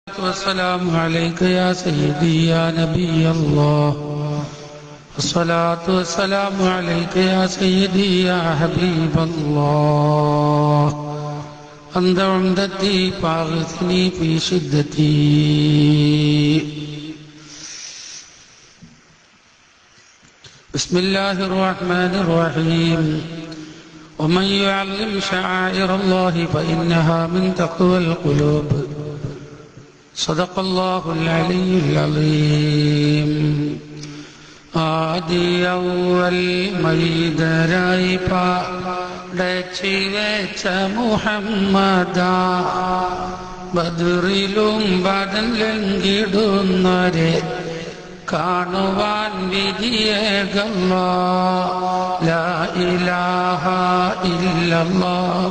والسلام عليك يا سيدي يا نبي الله الصلاة والسلام عليك يا سيدي يا حبيب الله أنت عمدتي فاغثني في شدتي بسم الله الرحمن الرحيم ومن يعلم شعائر الله فإنها من تقوى القلوب صدق الله العلي العظيم ആദിയവൽ മൈതരായി പാടച്ചു വെച്ച മുഹമ്മദ ബദറിലും ബദൻ ലംഘിടുന്നവരെ കാണുവാൻ വിധിയേകല്ല ലാ ഇലാഹ ഇല്ലല്ലാഹ്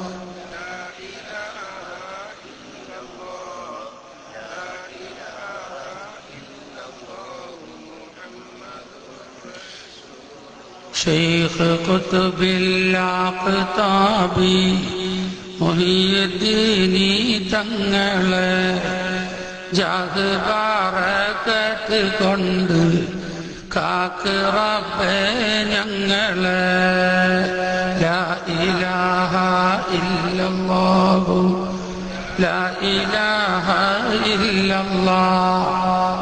شيخ قطب الأقطاب محي الدين തങ്ങളെ ജാഹ് ബാറക്കത്ത് കൊണ്ട് കാക്ക് റബ്ബേ ഞങ്ങളെ ലാ ഇലാഹ ഇല്ലല്ലാഹു ലാ ഇലാഹ ഇല്ലല്ലാഹ്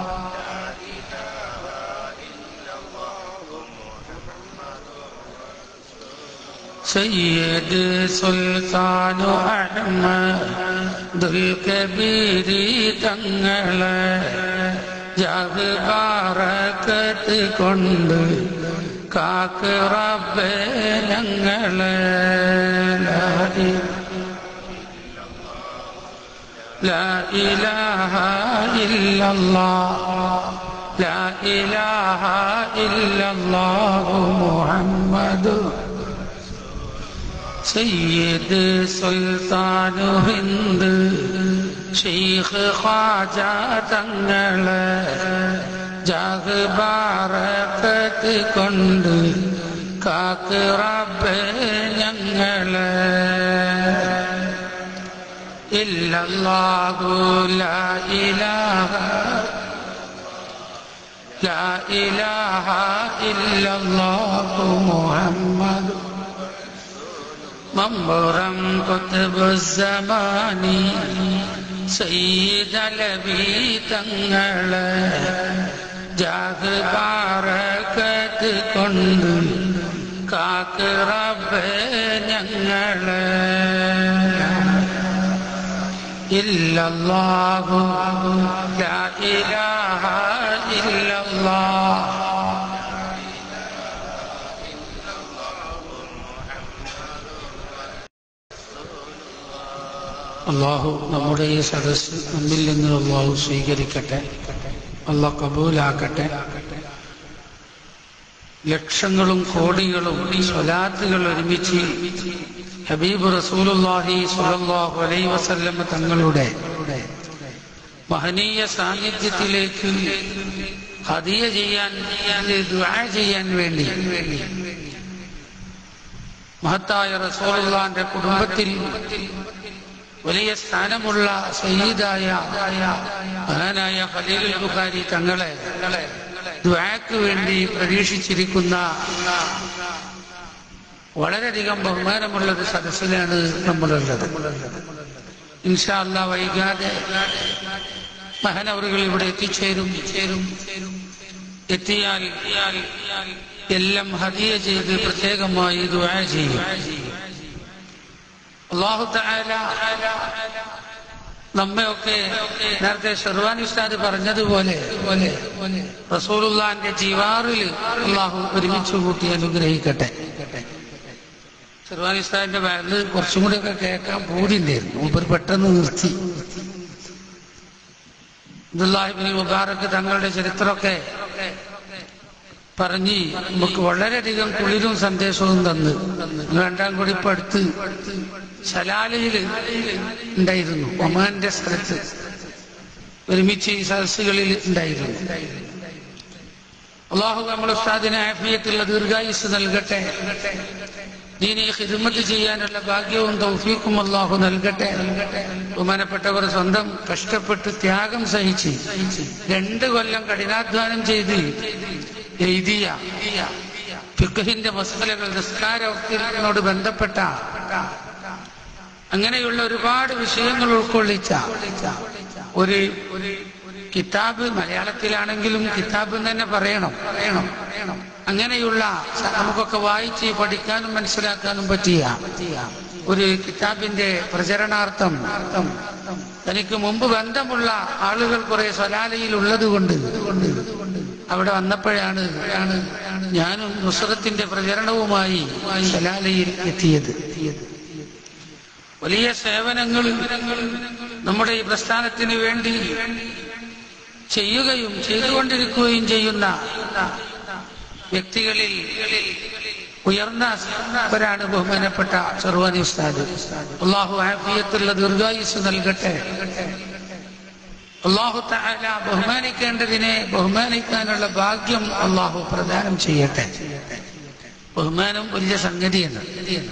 سيد سلطان أحمد الكبير തങ്ങളെ ജാഗ് ബാറക്കത്ത് കൊണ്ട് കാക്ക് റബ്ബേ ഞങ്ങളെ لا إله إلا الله لا إله إلا الله محمد سيد سلطان هند ഷെയ്ഖ് ഖാജ തങ്ങളെ ജാഗ് ബാറക്കത്ത് കൊണ്ട് കാക്ക് റബ്ബേ ഞങ്ങളെ ഇല്ലല്ലാഹു ലാ ഇലാഹ ലാ ഇലാഹ ഇല്ലല്ലാഹു മുഹമ്മദ് മമ്പുറം കുത്തുബ് സമാനി സയ്യിദലവി തങ്ങളെ ജാഗ് ബാറക്കത്ത് കൊണ്ട് കാക്ക് റബ്ബേ ഞങ്ങളെ ഇല്ലല്ലാഹു ലാ ഇലാഹ ഇല്ലല്ലാഹ് അള്ളാഹു നമ്മുടെ ഈ സദസ് നമ്മിൽ നിന്ന് അള്ളാഹു സ്വീകരിക്കട്ടെ അള്ളാഹ് കബൂലാക്കട്ടെ ലക്ഷങ്ങളും കോടികളും സ്വലാത്തുകൾ ഒരുമിച്ച് ഹബീബ് റസൂലുല്ലാഹി സ്വല്ലല്ലാഹു അലൈഹി വസല്ലം തങ്ങളുടെ മഹനീയ സാന്നിധ്യത്തിലേക്ക് ഹദിയ ചെയ്യാൻ ദുആ ചെയ്യാൻ വേണ്ടി മഹത്തായ റസൂലുള്ളാന്റെ കുടുംബത്തിൽ വലിയ സ്ഥാനമുള്ള സയ്യിദായ മഹാനായ ഖലീലുൽ ബുഖാരി തങ്ങളെ ദ്വാക്ക് വേണ്ടി പ്രതീക്ഷിച്ചിരിക്കുന്ന വളരെയധികം ബഹുമാനമുള്ള ഒരു സദസ്സിലാണ് നമ്മളുള്ളത് ഇൻഷാല്ല വൈകാതെ മഹാനവറുകൾ ഇവിടെ എത്തിച്ചേരും ചേരും എത്തിയാൽ എല്ലാം ഹദിയ ചെയ്ത് പ്രത്യേകമായി ദ്വാ ചെയ്യും അള്ളാഹു തആല നമ്മയൊക്കെ നേരത്തെ ഷെർവാനി ഉസ്താദ് പറഞ്ഞതുപോലെ റസൂലുള്ളാന്റെ ജീവാറിൽ അള്ളാഹു ഒരുമിച്ച് കൂട്ടി അനുഗ്രഹിക്കട്ടെ ഷെർവാനി ഉസ്താദിന്റെ ബാഗ് കുറച്ചും കൂടി ഒക്കെ കേൾക്കാൻ പൂടിണ്ടായിരുന്നു മൂപ്പർ പെട്ടെന്ന് നിർത്തി അബ്ദുല്ലാഹിബിൻ മുബാറക്ക് തങ്ങളുടെ ചരിത്രമൊക്കെ പറഞ്ഞ് നമുക്ക് വളരെയധികം കുളിരും സന്ദേശവും തന്ന് രണ്ടാം കൂടി ഇപ്പൊ അടുത്ത് സലാലയിൽ ഉണ്ടായിരുന്നു ഒമാന്റെ സ്ഥലത്ത് ഒരുമിച്ച് ഈ സദസ്സുകളിൽ ഉണ്ടായിരുന്നു അള്ളാഹു നമ്മൾ ഉസ്താദിനെ ആഫിയത്തുള്ള ദീർഘായുസ് നൽകട്ടെ ദീനീ ഹിദ്മത്ത് ചെയ്യാനുള്ള ഭാഗ്യവും തൗഫീഖും അള്ളാഹു നൽകട്ടെ ബഹുമാനപ്പെട്ടവർ സ്വന്തം കഷ്ടപ്പെട്ട് ത്യാഗം സഹിച്ച് രണ്ട് കൊല്ലം കഠിനാധ്വാനം ചെയ്ത് എഴുതിയ ഫിഖഹിന്റെ മസലകൾ നിസ്കാരത്തിനോട് ബന്ധപ്പെട്ട അങ്ങനെയുള്ള ഒരുപാട് വിഷയങ്ങൾ ഉൾക്കൊള്ളിച്ച ഒരു ഒരു കിതാബ് മലയാളത്തിലാണെങ്കിലും കിതാബ് എന്ന് തന്നെ പറയണം പറയണം പറയണം അങ്ങനെയുള്ള സ- നമുക്കൊക്കെ വായിച്ച് പഠിക്കാനും മനസ്സിലാക്കാനും പറ്റിയ ഒരു കിതാബിന്റെ പ്രചരണാർത്ഥം തനിക്ക് മുമ്പ് ബന്ധമുള്ള ആളുകൾ കുറെ സ്വലാലയിൽ ഉള്ളത് കൊണ്ട് അവിടെ വന്നപ്പോഴാണ് ആണ് ഞാനും നുസ്രത്തിന്റെ പ്രചരണവുമായി സലാലയിൽ എത്തിയത് വലിയ സേവനങ്ങൾ നമ്മുടെ ഈ പ്രസ്ഥാനത്തിന് വേണ്ടി ചെയ്യുകയും ചെയ്തുകൊണ്ടിരിക്കുകയും ചെയ്യുന്ന വ്യക്തികളിൽ ഉയർന്നവരാണ് ബഹുമാനപ്പെട്ട ചെറുവാനി ഉസ്താദ് അള്ളാഹു ആഫിയത്തുള്ള ദീർഘായുസ് നൽകട്ടെ അള്ളാഹു തആല ബഹുമാനിക്കേണ്ടതിനെ ബഹുമാനിക്കാനുള്ള ഭാഗ്യം അള്ളാഹു പ്രദാനം ചെയ്യട്ടെ ബഹുമാനം വലിയ സംഗതിയാണ്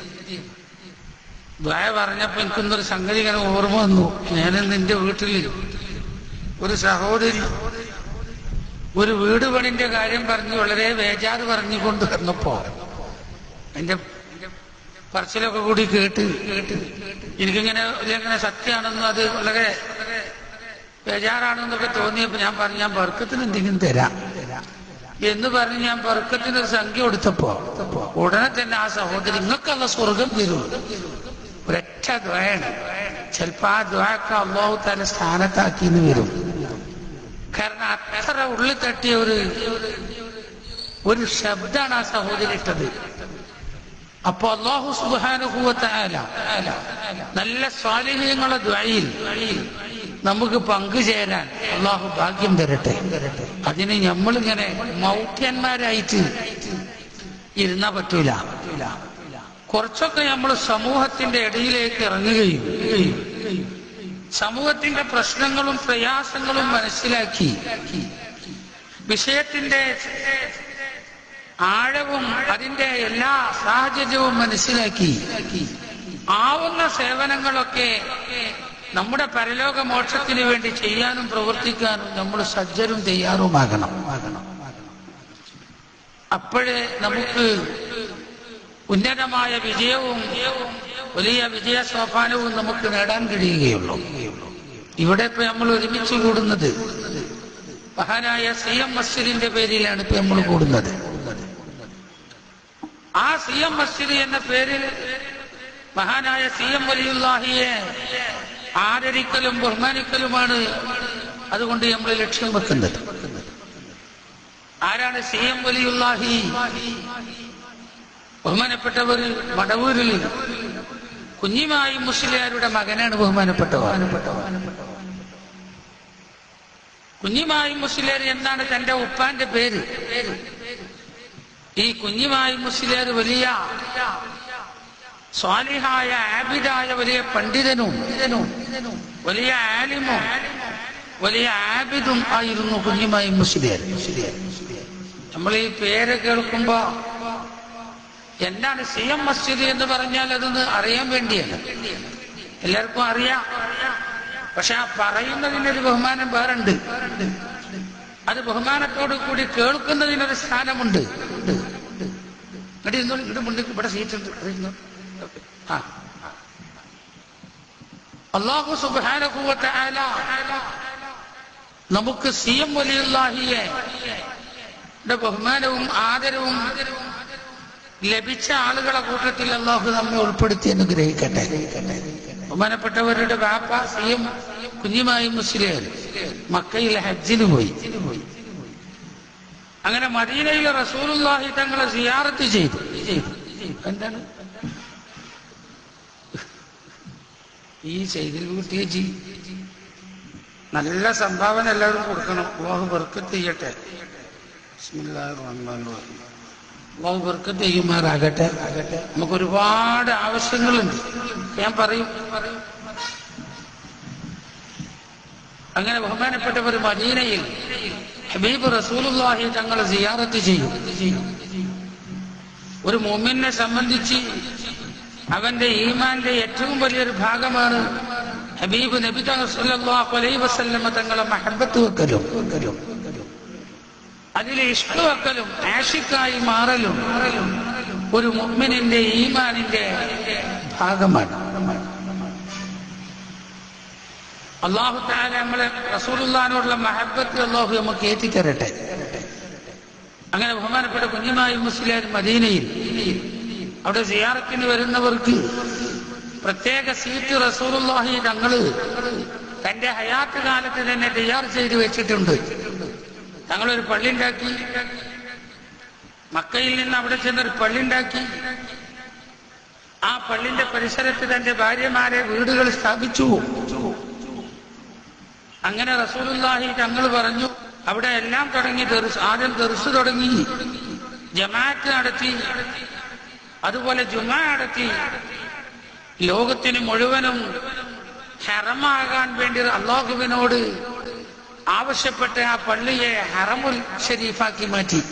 ദ്വായ പറഞ്ഞപ്പോ എനിക്കൊന്നൊരു സംഗതി ഇങ്ങനെ ഓർമ്മ വന്നു ഞാൻ നിന്റെ വീട്ടിൽ ഒരു സഹോദരി ഒരു വീട് പണിന്റെ കാര്യം പറഞ്ഞ് വളരെ വേജാറ് പറഞ്ഞുകൊണ്ട് വന്നപ്പോ എന്റെ പറച്ചിലൊക്കെ കൂടി കേട്ട് കേട്ട് എനിക്കിങ്ങനെ ഇങ്ങനെ സത്യമാണെന്നും അത് വളരെ ബേജാറാണെന്നൊക്കെ തോന്നിയപ്പോ ഞാൻ പറഞ്ഞു ഞാൻ ബർക്കത്തിന് എന്തെങ്കിലും തരാം എന്ന് പറഞ്ഞ് ഞാൻ ബർക്കത്തിന് ഒരു സംഖ്യ കൊടുത്തപ്പോ ഉടനെ തന്നെ ആ സഹോദരി നിങ്ങൾക്കുള്ള സ്വർഗം തരും ഒരൊറ്റ ദ്വയാണ് ചിലപ്പോ ആ ദ്വയൊക്കെ അള്ളാഹു തല സ്ഥാനത്താക്കിന്ന് വരും കാരണം അത്ര ഉള്ളിൽ തട്ടിയ ഒരു ഒരു ശബ്ദാണ് ആ സഹോദരി ഇട്ടത് അപ്പൊ അള്ളാഹു സുബാനുഭൂവത്തായാല നല്ല സ്വാലിഹ്യങ്ങളെ ദ്വയിൽ നമുക്ക് പങ്കുചേരാൻ അള്ളാഹു ഭാഗ്യം തരട്ടെ അതിന് നമ്മളിങ്ങനെ മൗഢ്യന്മാരായിട്ട് ഇരുന്നാ പറ്റൂല കുറച്ചൊക്കെ നമ്മൾ സമൂഹത്തിന്റെ ഇടയിലേക്ക് ഇറങ്ങുകയും സമൂഹത്തിന്റെ പ്രശ്നങ്ങളും പ്രയാസങ്ങളും മനസ്സിലാക്കി വിഷയത്തിന്റെ ആഴവും അതിന്റെ എല്ലാ സാഹചര്യവും മനസ്സിലാക്കി ആവുന്ന സേവനങ്ങളൊക്കെ നമ്മുടെ പരലോക മോക്ഷത്തിന് വേണ്ടി ചെയ്യാനും പ്രവർത്തിക്കാനും നമ്മൾ സജ്ജരും തയ്യാറുമാകണം അപ്പോഴേ നമുക്ക് ഉന്നതമായ വിജയവും വലിയ വിജയ സോപാനവും നമുക്ക് നേടാൻ കഴിയുകയുള്ളൂ ഇവിടെ ഇപ്പൊ നമ്മൾ ഒരുമിച്ച് കൂടുന്നത് മഹാനായ സി എം മസ്ജിദിന്റെ പേരിലാണ് ഇപ്പൊ നമ്മൾ കൂടുന്നത് ആ സി എം മസ്ജിദ് എന്ന പേരിൽ മഹാനായ സി എം വലിയുല്ലാഹിയെ ആദരിക്കലും ബഹുമാനിക്കലുമാണ് അതുകൊണ്ട് നമ്മൾ ലക്ഷ്യം വെക്കുന്നത് ആരാണ് സി എം വലിയുല്ലാഹി ബഹുമാനപ്പെട്ടവർ മടവൂരിൽ കുഞ്ഞിമായി മുസ്ലിയാരുടെ മകനാണ് ബഹുമാനപ്പെട്ടവർ കുഞ്ഞിമായി മുസ്ലിയാർ എന്നാണ് തന്റെ ഉപ്പാന്റെ പേര് ഈ കുഞ്ഞിമായി മുസ്ലിയാർ വലിയ സ്വാലിഹായ ആബിദായ വലിയ പണ്ഡിതനും വലിയ ആലിമും വലിയ ആബിദും ആയിരുന്നു കുഞ്ഞിമായി മുസ്ലിയാർ നമ്മൾ ഈ പേര് കേൾക്കുമ്പോ എന്താണ് സി എം മസ്ജിദ് എന്ന് പറഞ്ഞാൽ അതൊന്ന് അറിയാൻ വേണ്ടിയാണ് എല്ലാവർക്കും അറിയാം പക്ഷെ ആ പറയുന്നതിനൊരു ബഹുമാനം വേറുണ്ട് അത് ബഹുമാനത്തോടു കൂടി കേൾക്കുന്നതിനൊരു സ്ഥാനമുണ്ട് ഇവിടെ ഇരുന്നോളൂ ഇവിടെ മുന്നിൽ ഇവിടെ സീറ്റ് ഉണ്ട് ഇവിടെ ഇരുന്നോളൂ. ആ അള്ളാഹു സുബാനകുവത്ത നമുക്ക് സി എം വലിയുല്ലാഹിയെ യുടെ ബഹുമാനവും ആദരവും ലഭിച്ച ആളുകളെ കൂട്ടത്തിൽ അള്ളാഹു നമ്മെ ഉൾപ്പെടുത്തി അനുഗ്രഹിക്കട്ടെ ബഹുമാനപ്പെട്ടവരുടെ വാപ്പ സി എം കുഞ്ഞുമായി മുസ്ലിം മക്കയിൽ ഹജ്ജിന് പോയി അങ്ങനെ മദീനയിൽ റസൂലുള്ളാഹി തങ്ങളെ സിയാറത്ത് ചെയ്തു എന്താണ് ഈ ചെയ്തിൽ കുട്ടിയെ ജി നല്ല സംഭാവന എല്ലാവരും കൊടുക്കണം അള്ളാഹു ബർക്കത്ത് ചെയ്യട്ടെ ബിസ്മില്ലാഹിർ റഹ്മാനിർ റഹീം. അള്ളാഹു ബർക്കത്ത് ചെയ്യുമാറാകട്ടെ നമുക്ക് ഒരുപാട് ആവശ്യങ്ങളുണ്ട് ഞാൻ പറയും അങ്ങനെ ബഹുമാനപ്പെട്ടവർ മദീനയിൽ ഹബീബ് റസൂലുള്ളാഹി തങ്ങളെ സിയാറത്ത് ചെയ്യും ഒരു മോമിനെ സംബന്ധിച്ച് അവന്റെ ഈമാന്റെ ഏറ്റവും വലിയൊരു ഭാഗമാണ് ഹബീബ് നബി സല്ലല്ലാഹു അലൈഹി വസല്ലമ തങ്ങളെ മഹബത്ത് വെക്കലും വെക്കലും അതിൽ ഇഷ്ട വെക്കലും ആഷിക്കായി മാറലും ഒരു മുഅ്മിനിന്റെ ഈമാനിന്റെ ഭാഗമാണ് അള്ളാഹു താല നമ്മളെ റസൂലുള്ളാനോടുള്ള മഹബത്ത് അള്ളാഹു നമുക്ക് ഏറ്റിത്തരട്ടെ അങ്ങനെ ബഹുമാനപ്പെട്ട കുഞ്ഞുമായി മുസ്ലിയാർ മദീനയിൽ അവിടെ സിയാറത്തിന് വരുന്നവർക്ക് പ്രത്യേക സീറ്റ് റസൂലുള്ളാഹി തങ്ങള് തന്റെ ഹയാത്ത് കാലത്ത് തന്നെ തയ്യാർ ചെയ്ത് വെച്ചിട്ടുണ്ട് തങ്ങളൊരു പള്ളി ഉണ്ടാക്കി മക്കയിൽ നിന്ന് അവിടെ ചെന്നൊരു പള്ളി ഉണ്ടാക്കി ആ പള്ളിന്റെ പരിസരത്ത് തന്റെ ഭാര്യമാരെ വീടുകൾ സ്ഥാപിച്ചു അങ്ങനെ റസൂലുള്ളാഹി തങ്ങൾ പറഞ്ഞു അവിടെ എല്ലാം തുടങ്ങി ദർസ് ആദ്യം ദർസ് തുടങ്ങി ജമാഅത്ത് നടത്തി അതുപോലെ ജുമ നടത്തി ലോകത്തിന് മുഴുവനും ഹറമാകാൻ വേണ്ടി അള്ളാഹുവിനോട് ആവശ്യപ്പെട്ട ആ പള്ളിയെ ഹറമുൽ ഷരീഫാക്കി മാറ്റി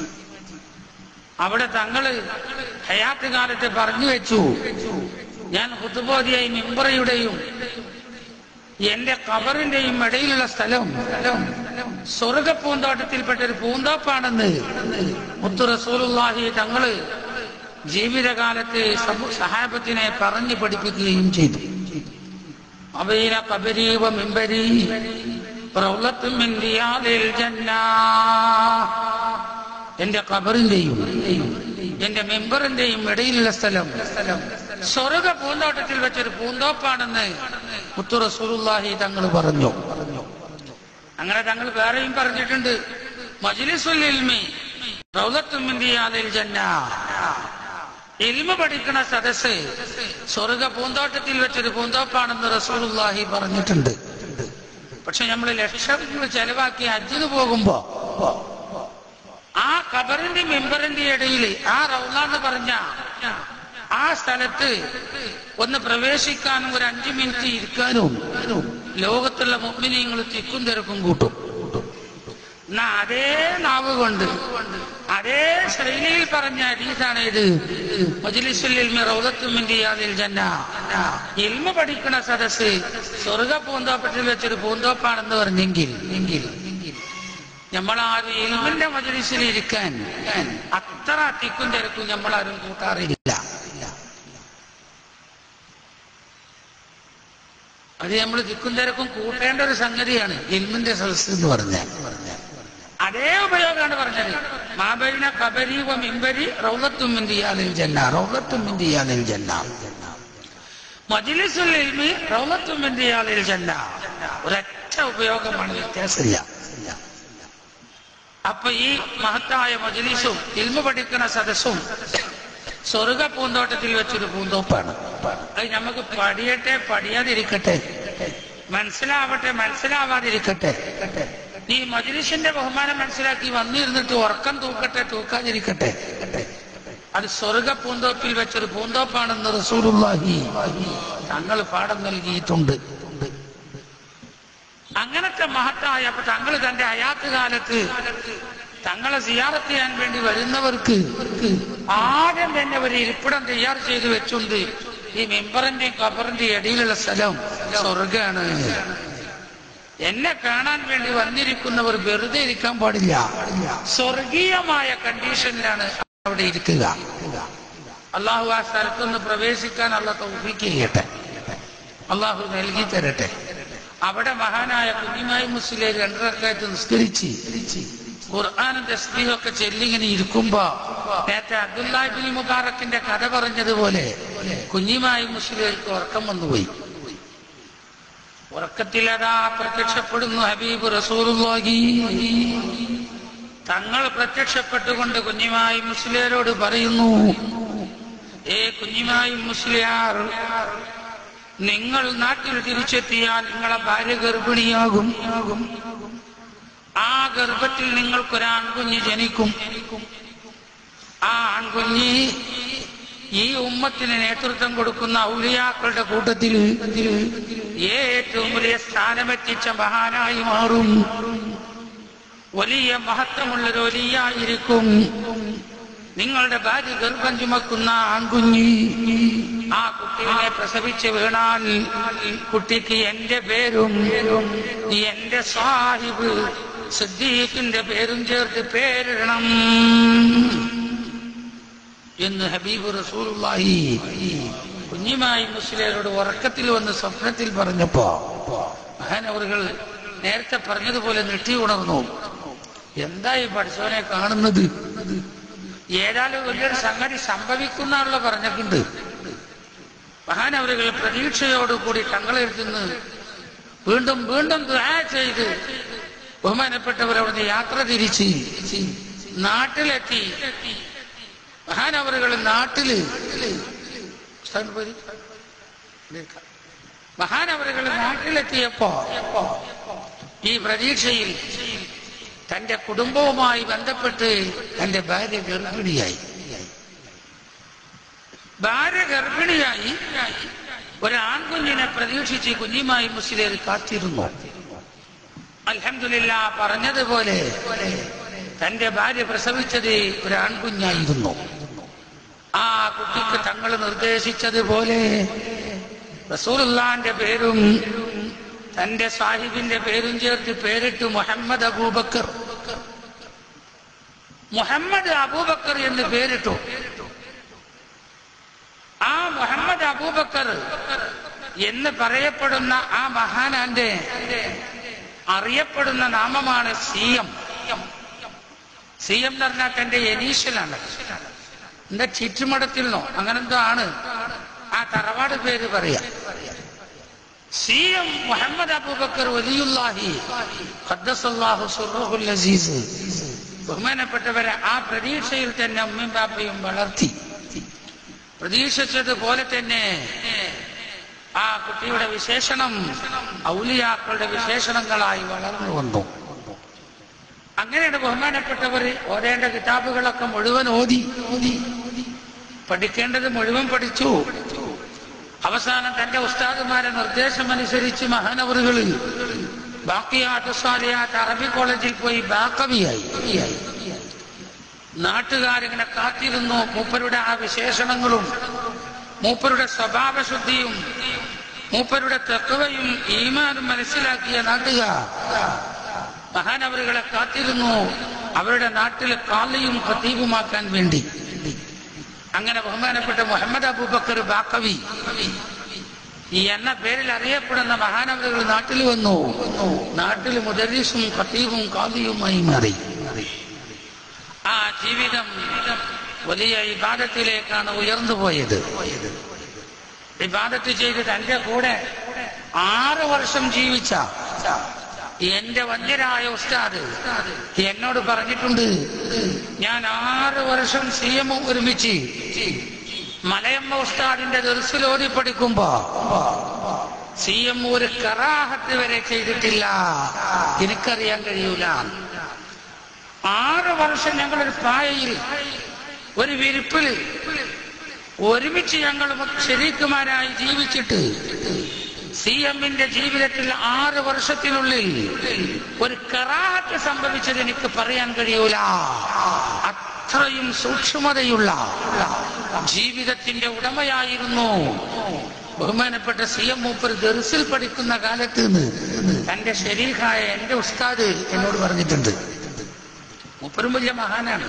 അവിടെ തങ്ങള് ഹയാത്ത് കാലത്ത് പറഞ്ഞു വെച്ചു ഞാൻ ഹുത്തുബോധിയായി മിമ്പറയുടെയും എന്റെ കബറിന്റെയും ഇടയിലുള്ള സ്ഥലം സ്വർഗ പൂന്തോട്ടത്തിൽപ്പെട്ട ഒരു പൂന്തോപ്പാണെന്ന് മുത്തു റസൂലുള്ളാഹി തങ്ങള് ജീവിതകാലത്ത് സമൂ- സഹാബത്തിനെ പറഞ്ഞു പഠിപ്പിക്കുകയും ചെയ്തു അവയില കബരീവ മിമ്പരി റൗളത്തും മിൻ റിയാദിൽ ജന്നാ. എന്റെ കബറിന്റെയും എന്റെ മെമ്പറിന്റെയും ഇടയിലുള്ള സ്ഥലം സ്വർഗ പൂന്തോട്ടത്തിൽ വെച്ചൊരു പൂന്തോപ്പാണെന്ന് മുത്തു റസൂലുള്ളാഹി തങ്ങൾ പറഞ്ഞു അങ്ങനെ തങ്ങൾ വേറെയും പറഞ്ഞിട്ടുണ്ട് മജ്ലിസുൽ ഇൽമി റൗളത്തും മിൻ റിയാദിൽ ജന്നാ. ഇൽമ പഠിക്കണ സദസ് സ്വർഗ പൂന്തോട്ടത്തിൽ വെച്ചൊരു പൂന്തോപ്പാണെന്ന് റസൂലുള്ളാഹി പറഞ്ഞിട്ടുണ്ട് പക്ഷെ നമ്മൾ ലക്ഷങ്ങൾ ചെലവാക്കി ഹജ്ജിന് പോകുമ്പോ ആ ഖബറിന്റെ മെമ്പറിന്റെ ഇടയിൽ ആ റൗല എന്ന് പറഞ്ഞ ആ സ്ഥലത്ത് ഒന്ന് പ്രവേശിക്കാനും ഒരു അഞ്ചു മിനിറ്റ് ഇരിക്കാനും ലോകത്തുള്ള മുമ്പിനിങ്ങൾ തിക്കും തിരക്കും കൂട്ടും എന്നാ അതേ നാവ് കൊണ്ട് അതേ ശൈലിയിൽ പറഞ്ഞ ഹദീസാണ് ഇത് മജ്ലിസുൽ ഇൽമി റൗദത്തും മിൻ റിയാദിൽ ജന്ന ഇൽമ പഠിക്കണ സദസ് സ്വർഗ പൂന്തോപ്പത്തിൽ വെച്ചൊരു പൂന്തോപ്പാണെന്ന് പറഞ്ഞെങ്കിൽ എങ്കിൽ നമ്മളാരും ഇൽമിന്റെ മജ്ലിസിൽ ഇരിക്കാൻ അത്ര തിക്കും തിരക്കും നമ്മളാരും കൂട്ടാറില്ല അത് നമ്മൾ തിക്കും തിരക്കും കൂട്ടേണ്ട ഒരു സംഗതിയാണ് ഇൽമിന്റെ സദസ് എന്ന് പറഞ്ഞാൽ അതേ ഉപയോഗമാണ് പറഞ്ഞത് മാബൈന കബരി വ മിമ്പരി റൗലത്തും മിൻ റിയാദിൽ ജന്ന റൗലത്തും മിൻ റിയാദിൽ ജന്ന മജ്ലിസുൽ ഇൽമി റൗലത്തും മിൻ റിയാദിൽ ജന്ന ഒരൊറ്റ ഉപയോഗമാണ് വ്യത്യാസമില്ല അപ്പൊ ഈ മഹത്തായ മജ്ലിസും ഇൽമ പഠിക്കുന്ന സദസ്സും സ്വർഗ പൂന്തോട്ടത്തിൽ വെച്ചൊരു പൂന്തോപ്പാണ് അത് നമുക്ക് പഠിയട്ടെ പഠിയാതിരിക്കട്ടെ മനസ്സിലാവട്ടെ മനസ്സിലാവാതിരിക്കട്ടെ ഈ മജ്ലിസിന്റെ ബഹുമാനം മനസ്സിലാക്കി വന്നിരുന്നിട്ട് ഉറക്കം തൂക്കട്ടെ തൂക്കാതിരിക്കട്ടെ അത് സ്വർഗ പൂന്തോപ്പിൽ വെച്ചൊരു പൂന്തോപ്പാണെന്ന് റസൂലുള്ളാഹി തങ്ങൾ പാഠം നൽകിയിട്ടുണ്ട് അങ്ങനത്തെ മഹത്തായ അപ്പൊ തങ്ങൾ തന്റെ ഹയാത്ത് കാലത്ത് തങ്ങളെ സിയാറത്ത് ചെയ്യാൻ വേണ്ടി വരുന്നവർക്ക് ആദ്യം തന്നെ ഒരു ഇരിപ്പിടം തയ്യാർ ചെയ്തു വെച്ചുണ്ട് ഈ മെമ്പറിന്റെയും കബറിന്റെയും ഇടയിലുള്ള സ്ഥലം സ്വർഗാണ് എന്നെ കാണാൻ വേണ്ടി വന്നിരിക്കുന്നവർ വെറുതെ ഇരിക്കാൻ പാടില്ല സ്വർഗീയമായ കണ്ടീഷനിലാണ് അവിടെ ഇരിക്കുക അള്ളാഹു ആ സ്ഥലത്തൊന്ന് പ്രവേശിക്കാൻ അള്ള തൗഫീക്ക് ചെയ്യട്ടെ അള്ളാഹു നൽകി തരട്ടെ അവിടെ മഹാനായ കുഞ്ഞിമായി മുസ്ലിം രണ്ടരക്കായിട്ട് നിസ്കരിച്ച് ഖുർആാനും തസ്ബീഹൊക്കെ ചെല്ലിങ്ങനെ ഇരിക്കുമ്പോ നേരത്തെ അബ്ദുല്ലാഹിബിൻ മുബാറക്കിന്റെ കഥ പറഞ്ഞതുപോലെ കുഞ്ഞിമായി മുസ്ലിങ്ങൾക്ക് ഉറക്കം വന്നുപോയി ഉറക്കത്തിലതാ പ്രത്യക്ഷപ്പെടുന്നു ഹബീബ് റസൂലുള്ളാഹി തങ്ങൾ പ്രത്യക്ഷപ്പെട്ടുകൊണ്ട് കുഞ്ഞിമായി മുസ്ലിയരോട് പറയുന്നു ഏ കുഞ്ഞിമായി മുസ്ലിയാർ നിങ്ങൾ നാട്ടിൽ തിരിച്ചെത്തിയാൽ നിങ്ങളെ ഭാര്യ ഗർഭിണിയാകും ആ ഗർഭത്തിൽ നിങ്ങൾക്കൊരു ആൺകുഞ്ഞ് ജനിക്കും ആ ആൺകുഞ്ഞ് ഈ ഉമ്മത്തിന് നേതൃത്വം കൊടുക്കുന്ന ഔലിയാക്കളുടെ കൂട്ടത്തിൽ ഏറ്റവും വലിയ സ്ഥാനമെത്തിച്ച മഹാനായി മാറും വലിയ മഹത്വമുള്ളൊരു വലിയായിരിക്കും നിങ്ങളുടെ ഭാര്യ ഗർഭം ചുമക്കുന്ന ആൺകുഞ്ഞി ആ കുട്ടിയെ പ്രസവിച്ച് വീണാൽ കുട്ടിക്ക് എന്റെ പേരും എന്റെ സാഹിബ് സിദ്ദീഖിന്റെ പേരും ചേർത്ത് പേരിടണം എന്ന് ഹബീബ് റസൂലുള്ളാഹി കുഞ്ഞുമായി മുസ്ലിയരോട് ഉറക്കത്തിൽ വന്ന് സ്വപ്നത്തിൽ പറഞ്ഞപ്പോ മഹാനവറുകൾ നേരത്തെ പറഞ്ഞതുപോലെ നെട്ടി ഉണർന്നു എന്താ ഈ പഠിച്ചവനെ കാണുന്നത് ഏതായാലും വലിയൊരു സംഗതി സംഭവിക്കുന്നാണല്ലോ പറഞ്ഞിട്ടുണ്ട് മഹാനവറുകൾ പ്രതീക്ഷയോടുകൂടി തങ്ങളെടുത്തുനിന്ന് വീണ്ടും വീണ്ടും ദുആ ചെയ്ത് ബഹുമാനപ്പെട്ടവർ അവിടുന്ന് യാത്ര തിരിച്ച് നാട്ടിലെത്തി മഹാനവറുകൾ നാട്ടില് ഉസ്താദിന് പോരി. മഹാനവറുകൾ നാട്ടിലെത്തിയപ്പോ ഈ പ്രതീക്ഷയിൽ തന്റെ കുടുംബവുമായി ബന്ധപ്പെട്ട് തന്റെ ഭാര്യ ഗർഭിണിയായി ഭാര്യ ഗർഭിണിയായി ഒരു ആൺകുഞ്ഞിനെ പ്രതീക്ഷിച്ച് കുഞ്ഞുമായി മുസ്ലിം കാത്തിരുന്നു അൽഹംദുലില്ലാ പറഞ്ഞതുപോലെ തന്റെ ഭാര്യ പ്രസവിച്ചത് ഒരു ആൺകുഞ്ഞായിരുന്നു ആ കുട്ടിക്ക് തങ്ങൾ നിർദ്ദേശിച്ചതുപോലെ റസൂലുള്ളാന്റെ പേരും തന്റെ സാഹിബിന്റെ പേരും ചേർത്ത് പേരിട്ട് മുഹമ്മദ് അബൂബക്കർ മുഹമ്മദ് അബൂബക്കർ എന്ന് പേരിട്ടു ആ മുഹമ്മദ് അബൂബക്കർ എന്ന് പറയപ്പെടുന്ന ആ മഹാനാന്റെ അറിയപ്പെടുന്ന നാമമാണ് സി എം സി എം എന്ന് പറഞ്ഞാൽ തന്റെ എനീഷ്യലാണ് എന്റെ ചുറ്റുമടത്തിൽ നിന്നോ അങ്ങനെന്തോ ആണ് ആ തറവാട് പേര് പറയാ സി എം മുഹമ്മദ് അബൂബക്കർ വലിയുല്ലാഹി ഖദ്ദസല്ലാഹു സുറഹുൽ അസീസ് ബഹുമാനപ്പെട്ടവരെ ആ പ്രതീക്ഷയിൽ തന്നെ ഉമ്മയും ബാപ്പയും വളർത്തി പ്രതീക്ഷിച്ചതുപോലെ തന്നെ ആ കുട്ടിയുടെ വിശേഷണം ഔലിയാക്കളുടെ വിശേഷണങ്ങളായി വളർന്നു വന്നു അങ്ങനെയാണ് ബഹുമാനപ്പെട്ടവർ ഓതേണ്ട കിതാബുകളൊക്കെ മുഴുവൻ ഓതി ഓതി പഠിക്കേണ്ടത് മുഴുവൻ പഠിച്ചു അവസാനം തന്റെ ഉസ്താദുമാരെ നിർദ്ദേശമനുസരിച്ച് മഹാനവറുകളിൽ ബാക്കിയാട്ട് സ്വാലിയാട്ട് അറബി കോളേജിൽ പോയി ബാക്കവിയായി നാട്ടുകാരിങ്ങനെ കാത്തിരുന്നു മൂപ്പരുടെ ആ വിശേഷണങ്ങളും മൂപ്പരുടെ സ്വഭാവശുദ്ധിയും മൂപ്പരുടെ തെക്കവയും ഈമാനും മനസ്സിലാക്കിയ നാട്ടുകാർ മഹാനവറുകളെ കാത്തിരുന്നു അവരുടെ നാട്ടിലെ കാളിയും ഖത്തീബുമാക്കാൻ വേണ്ടി അങ്ങനെ ബഹുമാനപ്പെട്ട മുഹമ്മദ് അബൂബക്കർ ബാക്കവി ഈ എന്ന പേരിൽ അറിയപ്പെടുന്ന മഹാനവറുകൾ നാട്ടിൽ വന്നു നാട്ടിൽ മുദരീസും ഖത്തീബും കാളിയുമായി മാറി ആ ജീവിതം വലിയ ഇബാദത്തിലേക്കാണ് ഉയർന്നു പോയത് ഇബാദത്ത് ചെയ്ത് തന്റെ കൂടെ ആറ് വർഷം ജീവിച്ച എന്റെ വന്യരായ ഉസ്താദ് എന്നോട് പറഞ്ഞിട്ടുണ്ട് ഞാൻ ആറ് വർഷം സി എം ഒരുമിച്ച് മലയമ്മ ഉസ്താദിന്റെ ദർസിലോതി പഠിക്കുമ്പോ സി എം ഒരു കറാഹത്ത് വരെ ചെയ്തിട്ടില്ല എനിക്കറിയാൻ കഴിയൂല ആറ് വർഷം ഞങ്ങളൊരു പായയിൽ ഒരു വിരിപ്പില് ഒരുമിച്ച് ഞങ്ങൾ ശരീക്കുമാരായി ജീവിച്ചിട്ട് സി എമ്മിന്റെ ജീവിതത്തിൽ ആറ് വർഷത്തിനുള്ളിൽ ഒരു കറാഹത്ത് സംഭവിച്ചത് എനിക്ക് പറയാൻ കഴിയൂല അത്രയും സൂക്ഷ്മതയുള്ള ജീവിതത്തിന്റെ ഉടമയായിരുന്നു ബഹുമാനപ്പെട്ട സി എം മൂപ്പർ ദർസിൽ പഠിക്കുന്ന കാലത്ത് നിന്ന് തന്റെ ശരീരമായ എന്റെ ഉസ്താദ് എന്നോട് പറഞ്ഞിട്ടുണ്ട് മൂപ്പരും വലിയ മഹാനാണ്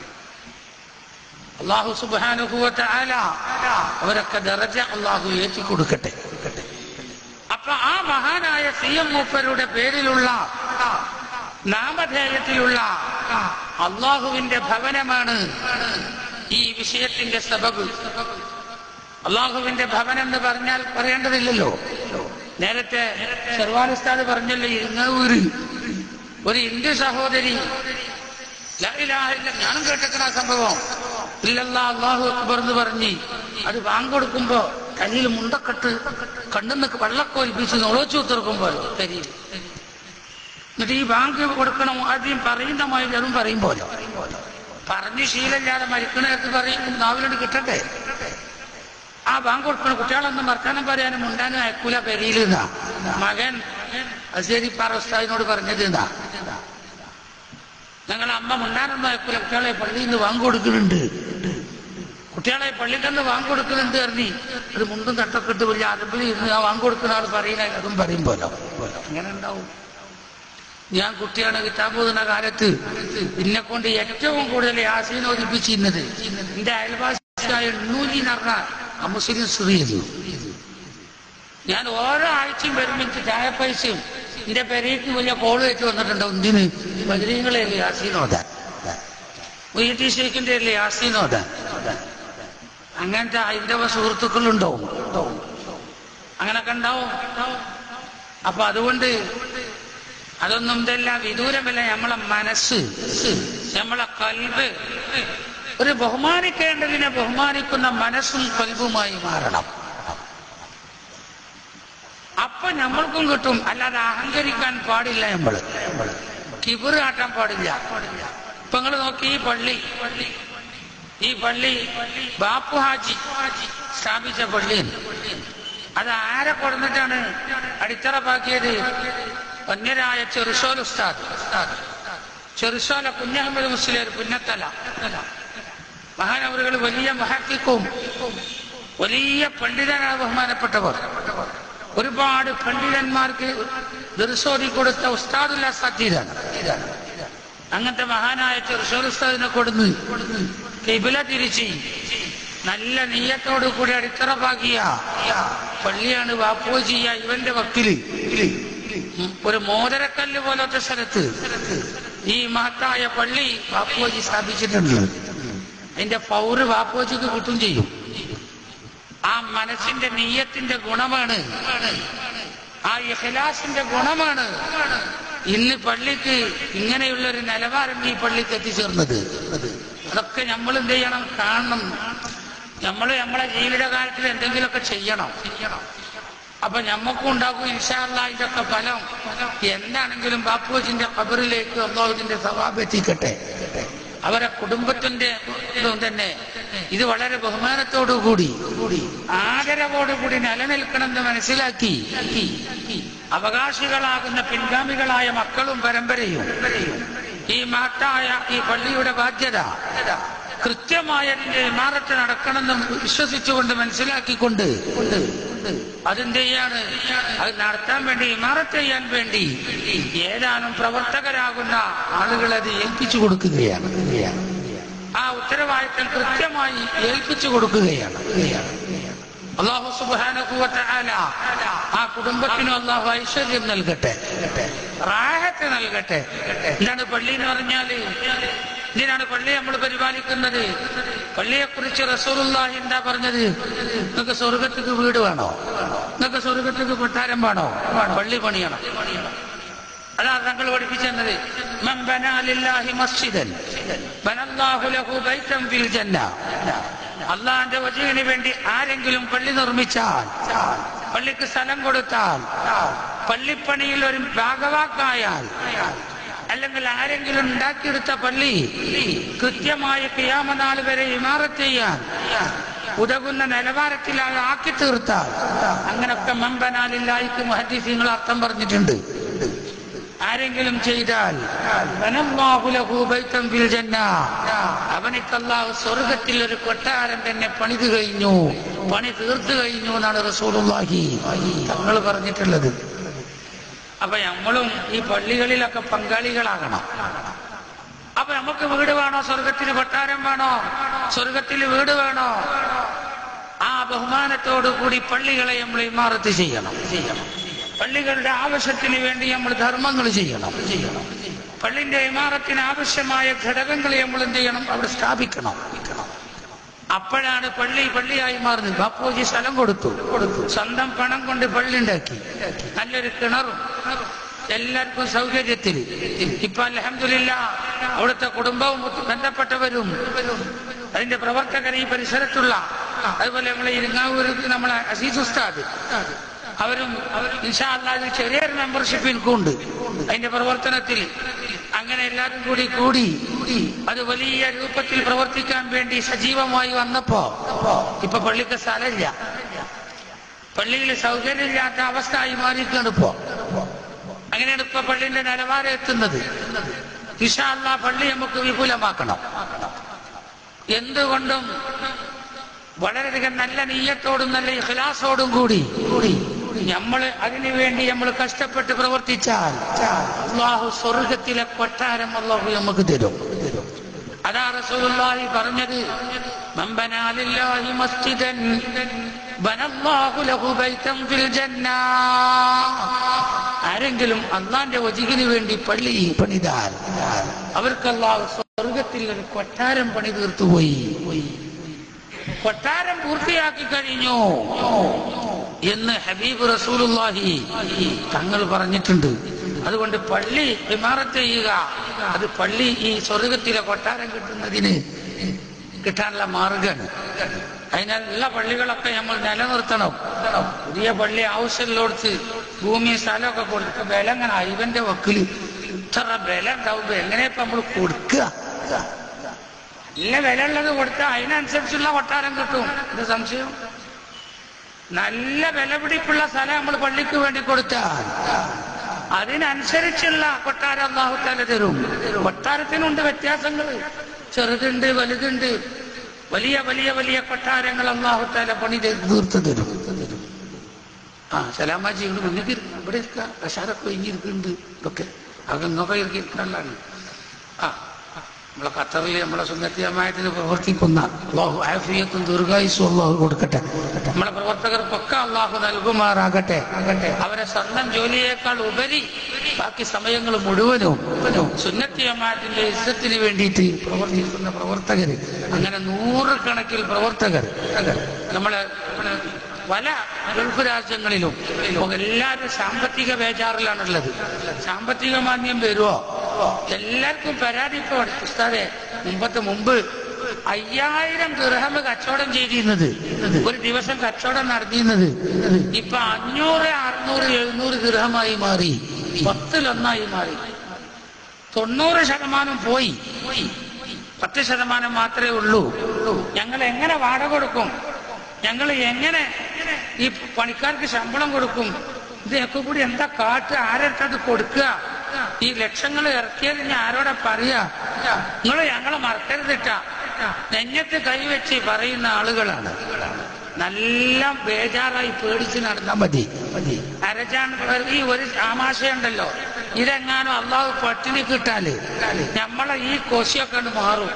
അള്ളാഹു സുബാനുഭവത്തെ ആല അവരൊക്കെ ദറജ അള്ളാഹു ഏറ്റി കൊടുക്കട്ടെ അപ്പൊ ആ മഹാനായ സി എം മൂപ്പരുടെ പേരിലുള്ള നാമധേയത്തിലുള്ള അള്ളാഹുവിന്റെ ഭവനമാണ് ഈ വിഷയത്തിന്റെ സബബ് അള്ളാഹുവിന്റെ ഭവനം എന്ന് പറഞ്ഞാൽ പറയേണ്ടതില്ലല്ലോ നേരത്തെ ചെറുവാനുസ്താദ് പറഞ്ഞല്ലോ ഇങ്ങൂര് ഒരു ഇന്ത്യ സഹോദരി ലാ ഇലാഹ ഇല്ല. ഞാനും കേട്ടിക്കണ ആ സംഭവം ഇല്ലല്ല അള്ളാഹു അക്ബർ എന്ന് പറഞ്ഞ് അത് വാങ്ങൊടുക്കുമ്പോ കയ്യിൽ മുണ്ടക്കെട്ട് കണ്ണുന്നൊക്കെ വെള്ളക്കൊലിപ്പിച്ച് നുളച്ചു തീർക്കുമ്പോ കരിയിൽ എന്നിട്ട് ഈ ബാങ്ക് കൊടുക്കണം ആദ്യം പറയുന്ന മാതിരി അതും പറയും പോലെ പറഞ്ഞ് ശീലമില്ലാതെ മരിക്കണേക്ക് പറയും നാവിലോട്ട് കിട്ടട്ടെ ആ ബാങ്ക് കൊടുക്കണ കുട്ടികളൊന്നും വർത്താനം പറയാനും മുണ്ടാനും അയക്കൂല പെരിയിൽ നിന്നാ മകൻ അസേരി പാറ ഉസ്താദിനോട് പറഞ്ഞത് എന്നാ ഞങ്ങളെ അമ്മ മുണ്ടാനൊന്നും അയക്കൂല കുട്ടികളെ പള്ളിയിൽ നിന്ന് വാങ്ങിക്കൊടുക്കുന്നുണ്ട് കുട്ടികളെ പള്ളിക്കന്ന് വാങ്ങിക്കൊടുക്കുന്നുണ്ട് അറിഞ്ഞി ഒരു മുണ്ടും തട്ടൊക്കെ ഇട്ട് വലിയ അറബിൽ ഇരുന്ന് ആ വാങ്ങിക്കൊടുക്കുന്ന ആൾ പറയുന്ന അതും പറയും പോലോ അങ്ങനെ ഉണ്ടാവും ഞാൻ കുട്ടിയാണ് കിതാബ് ഓതുന്ന കാലത്ത് എന്നെ കൊണ്ട് ഏറ്റവും കൂടുതൽ യാസീൻ ഓദിപ്പിച്ചിരുന്നത് എന്റെ അയൽവാസിയായ എണ്ണൂരി എന്ന് പറഞ്ഞ ആ മുസ്ലിം സ്ത്രീയായിരുന്നു ഞാൻ ഓരോ ആഴ്ചയും വരുമ്പോൾ എനിക്ക് ചായ പൈസയും എന്റെ പെരയ്ക്ക് വലിയ കോള് വെച്ച് വന്നിട്ടുണ്ടോ എന്തിന് ബദരീങ്ങളെ അല്ലേ യാസീനോദാൻ ടി ഷേഖിന്റെ അല്ലേ യാസീനോദാൻ അങ്ങനത്തെ ഹൈന്ദവ സുഹൃത്തുക്കളുണ്ടാവും അങ്ങനൊക്കെ ഉണ്ടാവും അപ്പൊ അതുകൊണ്ട് അതൊന്നും ഇതല്ല വിദൂരമല്ല നമ്മളെ മനസ്സ് നമ്മളെ കൽബ് ഒരു ബഹുമാനിക്കേണ്ടതിനെ ബഹുമാനിക്കുന്ന മനസ്സും കൽബുമായി മാറണം അപ്പൊ നമ്മൾക്കും കിട്ടും അല്ലാതെ അഹങ്കരിക്കാൻ പാടില്ല നമ്മള് കിബിറ് കാട്ടാൻ പാടില്ല ഇപ്പൊ നിങ്ങൾ നോക്കി ഈ പള്ളി ഈ പള്ളി ബാപ്പു ഹാജി സ്ഥാപിച്ച പള്ളിയാണ് അത് ആരെ കൊടുന്നിട്ടാണ് അടിത്തറപ്പാക്കിയത് വന്യരായ ചെറുസോൽ ഉസ്താദ് ചെറുസോല കുഞ്ഞഹമ്മദ് മുസ്ലിയർ പുന്നത്തല മഹാനവറുകൾ വലിയ മഹാക്കിക്കും വലിയ പണ്ഡിതനാണ് ബഹുമാനപ്പെട്ടവർ ഒരുപാട് പണ്ഡിതന്മാർക്ക് ദർശോടി കൊടുത്ത ഉസ്താദുല്ല സാധ്യതാണ് അങ്ങനത്തെ മഹാനായ ചെറുസോൽ ഉസ്താദിനെ കൊടുന്ന് കിബില തിരിച്ച് നല്ല നീയത്തോടു കൂടി അടിത്തറപ്പാക്കിയ പള്ളിയാണ് വാപ്പോജിയ ഇവന്റെ വക്കില് ഒരു മോതിരക്കല്ല് പോലത്തെ സ്ഥലത്ത് ഈ മഹത്തായ പള്ളി ബാപ്പുജി സ്ഥാപിച്ചിട്ടുണ്ട് അതിന്റെ പൗര് ബാപ്പുജിക്ക് കിട്ടും ചെയ്യും ആ മനസ്സിന്റെ നീയത്തിന്റെ ഗുണമാണ് ആ ഇഖലാസിന്റെ ഗുണമാണ് ഇന്ന് പള്ളിക്ക് ഇങ്ങനെയുള്ള ഒരു നിലവാരം ഈ പള്ളിക്ക് എത്തിച്ചേർന്നത് അതൊക്കെ നമ്മൾ എന്ത് ചെയ്യണം കാണണം നമ്മൾ നമ്മളെ ജീവിതകാലത്തിൽ എന്തെങ്കിലുമൊക്കെ ചെയ്യണം അപ്പൊ ഞമ്മക്കും ഉണ്ടാക്കും ഇൻഷാല്ല ഇതൊക്കെ ഫലം എന്താണെങ്കിലും ബാപ്പുജിന്റെ ഖബറിലേക്ക് അള്ളാഹുവിന്റെ സവാബ് എത്തിക്കട്ടെ അവരെ കുടുംബത്തിന്റെ ഇതും തന്നെ ഇത് വളരെ ബഹുമാനത്തോടു കൂടി ആദരവോടുകൂടി നിലനിൽക്കണമെന്ന് മനസ്സിലാക്കി അവകാശികളാകുന്ന പിൻഗാമികളായ മക്കളും പരമ്പരയും ഈ മഹത്തായ ഈ പള്ളിയുടെ ബാധ്യത കൃത്യമായ അതിന്റെ ഇമാറത്ത് നടക്കണമെന്ന് വിശ്വസിച്ചുകൊണ്ട് മനസ്സിലാക്കിക്കൊണ്ട് അതെന്തെയ്യാണ് അത് നടത്താൻ വേണ്ടി ഇമാറത്ത് ചെയ്യാൻ വേണ്ടി ഏതാനും പ്രവർത്തകരാകുന്ന ആളുകൾ അത് ഏൽപ്പിച്ചു കൊടുക്കുകയാണ് ആ ഉത്തരവാദിത്തം കൃത്യമായി ഏൽപ്പിച്ചു കൊടുക്കുകയാണ് അള്ളാഹു സുബാനുഭവത്താല ആ കുടുംബത്തിനും അള്ളാഹു ഐശ്വര്യം നൽകട്ടെ റാഹത്ത് നൽകട്ടെ എന്താണ് പള്ളി എന്ന് പറഞ്ഞാല് എന്തിനാണ് പള്ളി നമ്മൾ പരിപാലിക്കുന്നത് പള്ളിയെ കുറിച്ച് റസൂലുള്ളാഹി എന്താ പറഞ്ഞത് നിങ്ങൾക്ക് സ്വർഗത്തേക്ക് വീട് വേണോ നിങ്ങൾക്ക് സ്വർഗത്തേക്ക് കൊട്ടാരം വേണോ പള്ളി പണിയണം അതാ തങ്ങൾ പഠിപ്പിച്ചത് മൻ ബനാ ലില്ലാഹി മസ്ജിദൻ ബനല്ലാഹു ലഹു ബൈതൻ ഫിൽ ജന്ന അള്ളാഹിന്റെ വജീവിന് വേണ്ടി ആരെങ്കിലും പള്ളി നിർമ്മിച്ചാൽ പള്ളിക്ക് സ്ഥലം കൊടുത്താൽ പള്ളിപ്പണിയിൽ ഒരു ഭാഗവാക്കായാൽ അല്ലെങ്കിൽ ആരെങ്കിലും ഉണ്ടാക്കിയെടുത്ത പള്ളി കൃത്യമായ കിയാമനാൾ വരെ ഇമാറത്ത് ചെയ്യാൻ ഉതകുന്ന നിലവാരത്തിൽ അത് ആക്കി തീർത്താൽ അങ്ങനൊക്കെ മമ്പനാലില്ലായിക്ക് മുഹദ്ദീസീങ്ങൾ അർത്ഥം പറഞ്ഞിട്ടുണ്ട് ആരെങ്കിലും ചെയ്താൽ വനല്ലാഹു ലഹു ബൈതൻ ഫിൽ ജന്ന അവനിക്ക് അല്ലാഹു സ്വർഗത്തിൽ ഒരു കൊട്ടാരം തന്നെ പണിത് കഴിഞ്ഞു പണി തീർത്തു കഴിഞ്ഞു എന്നാണ് റസൂലുള്ളാഹി തങ്ങൾ പറഞ്ഞിട്ടുള്ളത് അപ്പൊ നമ്മളും ഈ പള്ളികളിലൊക്കെ പങ്കാളികളാകണം അപ്പൊ നമുക്ക് വീട് വേണോ സ്വർഗത്തിന് കൊട്ടാരം വേണോ സ്വർഗത്തിൽ വീട് വേണോ ആ ബഹുമാനത്തോടു കൂടി പള്ളികളെ നമ്മൾ ഇമാറത്ത് ചെയ്യണം ചെയ്യണം പള്ളികളുടെ ആവശ്യത്തിന് വേണ്ടി നമ്മൾ ധർമ്മങ്ങൾ ചെയ്യണം ചെയ്യണം പള്ളിന്റെ ഇമാറത്തിന് ആവശ്യമായ ഘടകങ്ങൾ നമ്മൾ എന്ത് ചെയ്യണം അവിടെ സ്ഥാപിക്കണം അപ്പോഴാണ് പള്ളി പള്ളിയായി മാറുന്നത് ബാപ്പുജി സ്ഥലം കൊടുത്തു കൊടുത്തു സ്വന്തം പണം കൊണ്ട് പള്ളി ഉണ്ടാക്കി നല്ലൊരു കിണറും എല്ലാവർക്കും സൗകര്യത്തിൽ ഇപ്പൊ അലഹമില്ല അവിടുത്തെ കുടുംബവും ബന്ധപ്പെട്ടവരും അതിന്റെ പ്രവർത്തകർ ഈ പരിസരത്തുള്ള അതുപോലെ നമ്മളെ ഇരിങ്ങാവൂർ നമ്മളെ അസീസ് ഉസ്താദ് അവരും ഇൻഷാല്ലാതെ ചെറിയൊരു മെമ്പർഷിപ്പ് എനിക്കുണ്ട് അതിന്റെ പ്രവർത്തനത്തിൽ അങ്ങനെ എല്ലാവരും കൂടി കൂടി അത് വലിയ രൂപത്തിൽ പ്രവർത്തിക്കാൻ വേണ്ടി സജീവമായി വന്നപ്പോ ഇപ്പൊ പള്ളിക്ക് സ്ഥലമില്ല പള്ളിയിൽ സൗകര്യമില്ലാത്ത അവസ്ഥ ആയി മാറിയിട്ടുണ്ട് ഇപ്പോ അങ്ങനെയാണ് ഇപ്പൊ പള്ളിന്റെ നിലവാരം എത്തുന്നത് ഇഷാല്ല പള്ളി നമുക്ക് വിപുലമാക്കണം എന്തുകൊണ്ടും വളരെയധികം നല്ല നീയത്തോടും നല്ല ഇഖ്ലാസോടും കൂടി കൂടി നമ്മൾ അതിനു വേണ്ടി നമ്മൾ കഷ്ടപ്പെട്ട് പ്രവർത്തിച്ചാൽ അള്ളാഹു സ്വർഗത്തിലെ കൊട്ടാരം അള്ളാഹു നമുക്ക് തരും അതാ റസൂലുള്ളാഹി പറഞ്ഞത് മമ്പനാലില്ലാഹി മസ്ജിദൻ ബനല്ലാഹു ലഹു ബൈതൻ ഫിൽ ജന്ന ആരെങ്കിലും അള്ളാന്റെ ഒജികിന് വേണ്ടി പള്ളി പണിതാൽ അവർക്ക് അള്ളാഹു സ്വർഗത്തിൽ ഒരു കൊട്ടാരം പണി തീർത്തുപോയി കൊട്ടാരം പൂർത്തിയാക്കി കഴിഞ്ഞു എന്ന് ഹബീബ് റസൂലുള്ളാഹി തങ്ങൾ പറഞ്ഞിട്ടുണ്ട് അതുകൊണ്ട് പള്ളി വിമാറത്ത് ചെയ്യുക അത് പള്ളി ഈ സ്വർഗത്തിലെ കൊട്ടാരം കിട്ടുന്നതിന് കിട്ടാനുള്ള മാർഗമാണ് അതിനുള്ള പള്ളികളൊക്കെ നമ്മൾ നിലനിർത്തണം പുതിയ പള്ളി ആവശ്യമുള്ളടത്ത് ഭൂമി സ്ഥലമൊക്കെ കൊടുക്കുക വില എങ്ങനെ ഇവന്റെ വക്കില് ഇത്ര വില ഉണ്ടാവുമ്പോ എങ്ങനെ ഇപ്പൊ നമ്മൾ കൊടുക്കുക നല്ല വില ഉള്ളത് കൊടുത്താൽ അതിനനുസരിച്ചുള്ള കൊട്ടാരം കിട്ടും ഇത് സംശയം നല്ല വിലപിടിപ്പുള്ള സ്ഥലം നമ്മൾ പള്ളിക്ക് വേണ്ടി കൊടുത്താൽ അതിനനുസരിച്ചുള്ള കൊട്ടാരം അള്ളാഹുത്താല തരും കൊട്ടാരത്തിനുണ്ട് വ്യത്യാസങ്ങൾ ചെറുതുണ്ട് വലുതുണ്ട് വലിയ വലിയ വലിയ കൊട്ടാരങ്ങൾ അള്ളാഹുത്താല പണി തീർത്ത് തരും ആ സലാമാജി ഇവിടെ മുന്നിൽ ഇവിടെ ഇരിക്കുക പ്രഷാരൊക്കെ ഒഴിഞ്ഞിരിക്കുന്നുണ്ട് ഇതൊക്കെ അകങ്ങൊക്കെ ഇരിക്കാനുള്ളതാണ് ആ നമ്മളെ ഖത്തറിൽ നമ്മളെ സുന്നത്തിയമായത്തിന് പ്രവർത്തിക്കുന്ന അള്ളാഹു ആഫിയത്തും ദീർഘായുസും അള്ളാഹു കൊടുക്കട്ടെ നമ്മളെ പ്രവർത്തകർക്കൊക്കെ അള്ളാഹു നൽകുമാറാകട്ടെ അവരെ സ്വന്തം ജോലിയേക്കാൾ ഉപരി ബാക്കി സമയങ്ങൾ മുഴുവനും സുന്നത്തിയമായത്തിന്റെ ഇഷ്ടത്തിന് വേണ്ടിയിട്ട് പ്രവർത്തിക്കുന്ന പ്രവർത്തകർ അങ്ങനെ നൂറുകണക്കിൽ പ്രവർത്തകർ നമ്മളെ പല ഗൾഫ് രാജ്യങ്ങളിലും എല്ലാവരും സാമ്പത്തിക ബേജാറിലാണുള്ളത് സാമ്പത്തിക മാന്യം വരുമോ എല്ലാവർക്കും പരാതി ഇപ്പൊ ഉസ്താദെ മുമ്പത്തെ മുമ്പ് അയ്യായിരം ദിർഹം കച്ചവടം ചെയ്തിരുന്നത് ഒരു ദിവസം കച്ചവടം നടത്തിയിരുന്നത് ഇപ്പൊ അഞ്ഞൂറ് അറുന്നൂറ് എഴുന്നൂറ് ദിർഹമായി മാറി പത്തിലൊന്നായി മാറി തൊണ്ണൂറ് ശതമാനം പോയി പത്ത് ശതമാനം മാത്രമേ ഉള്ളൂ ഞങ്ങൾ എങ്ങനെ വാടക കൊടുക്കും ഞങ്ങൾ എങ്ങനെ ഈ പണിക്കാർക്ക് ശമ്പളം കൊടുക്കും ഇതൊക്കെ കൂടി എന്താ കാട്ട് ആരടുത്തത് കൊടുക്കുക ഈ ലക്ഷങ്ങൾ ഇറക്കിയത് ഞാൻ ആരോടെ പറയാ നിങ്ങൾ ഞങ്ങളെ മറക്കരുതിട്ട നെഞ്ഞത്ത് കൈവച്ച് പറയുന്ന ആളുകളാണ് നല്ല ബേജാറായി പേടിച്ച് നടന്നാൽ മതി മതി അരച്ചാണ് ഈ ഒരു ആമാശയുണ്ടല്ലോ ഇതെങ്ങാനും അള്ളാഹു പട്ടിണി കിട്ടാല് നമ്മളെ ഈ കൊശിയൊക്കെ അങ്ങട് മാറും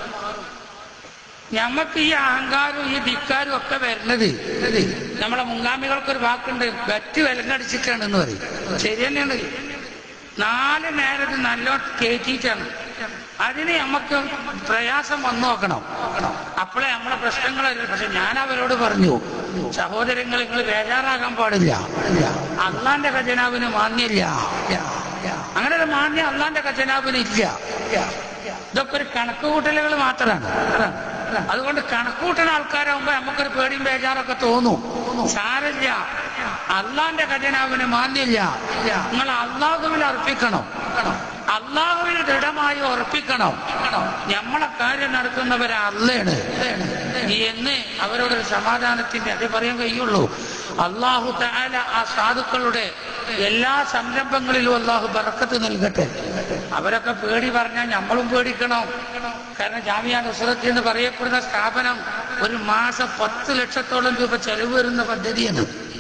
ഞമ്മക്ക് ഈ അഹങ്കാരവും ഈ ധിക്കാരും ഒക്കെ വരുന്നത് നമ്മളെ മുങ്കാമികൾക്കൊരു വാക്കുണ്ട് ബറ്റ് വിലങ്ങടിച്ചിട്ടാണെന്ന് പറയും ശരി തന്നെയാണ് നാല് നേരത്ത് നല്ലോണം കയറ്റിയിട്ടാണ് അതിന് നമുക്ക് പ്രയാസം വന്നു നോക്കണം അപ്പോഴേ നമ്മളെ പ്രശ്നങ്ങൾ പക്ഷെ ഞാൻ അവരോട് പറഞ്ഞു സഹോദരങ്ങൾ നിങ്ങൾ ബേജാറാകാൻ പാടില്ല അള്ളാന്റെ ഖജനാവിന് മാന്യല്ല അങ്ങനെ ഒരു മാന്യം അള്ളാന്റെ ഖജനാവിന് ഇല്ല ഇതൊക്കെ ഒരു കണക്കുകൂട്ടലുകൾ മാത്രമാണ് അതുകൊണ്ട് കണക്കൂട്ടുന്ന ആൾക്കാരാകുമ്പോ നമുക്കൊരു പേടിയും ബേജാറൊക്കെ തോന്നും സാരല്ല അള്ളാന്റെ ഖജനാവിന് മാന്യല്ല നിങ്ങൾ അള്ളാഹുവിൽ അർപ്പിക്കണം അള്ളാഹുവിന് ദൃഢമായി ഉറപ്പിക്കണം നമ്മളെ കാര്യം നടത്തുന്നവരെ അല്ലാണ് എന്ന് അവരോടൊരു സമാധാനത്തിന്റെ അതേ പറയാൻ കഴിയുള്ളൂ അള്ളാഹു താല ആ സാധുക്കളുടെ എല്ലാ സംരംഭങ്ങളിലും അള്ളാഹു ബറക്കത്ത് നൽകട്ടെ അവരൊക്കെ പേടി പറഞ്ഞാൽ നമ്മളും പേടിക്കണം കാരണം ജാമിയ നുസ്രത്ത് എന്ന് പറയപ്പെടുന്ന സ്ഥാപനം ഒരു മാസം പത്ത് ലക്ഷത്തോളം രൂപ ചെലവ് വരുന്ന പദ്ധതിയാണ്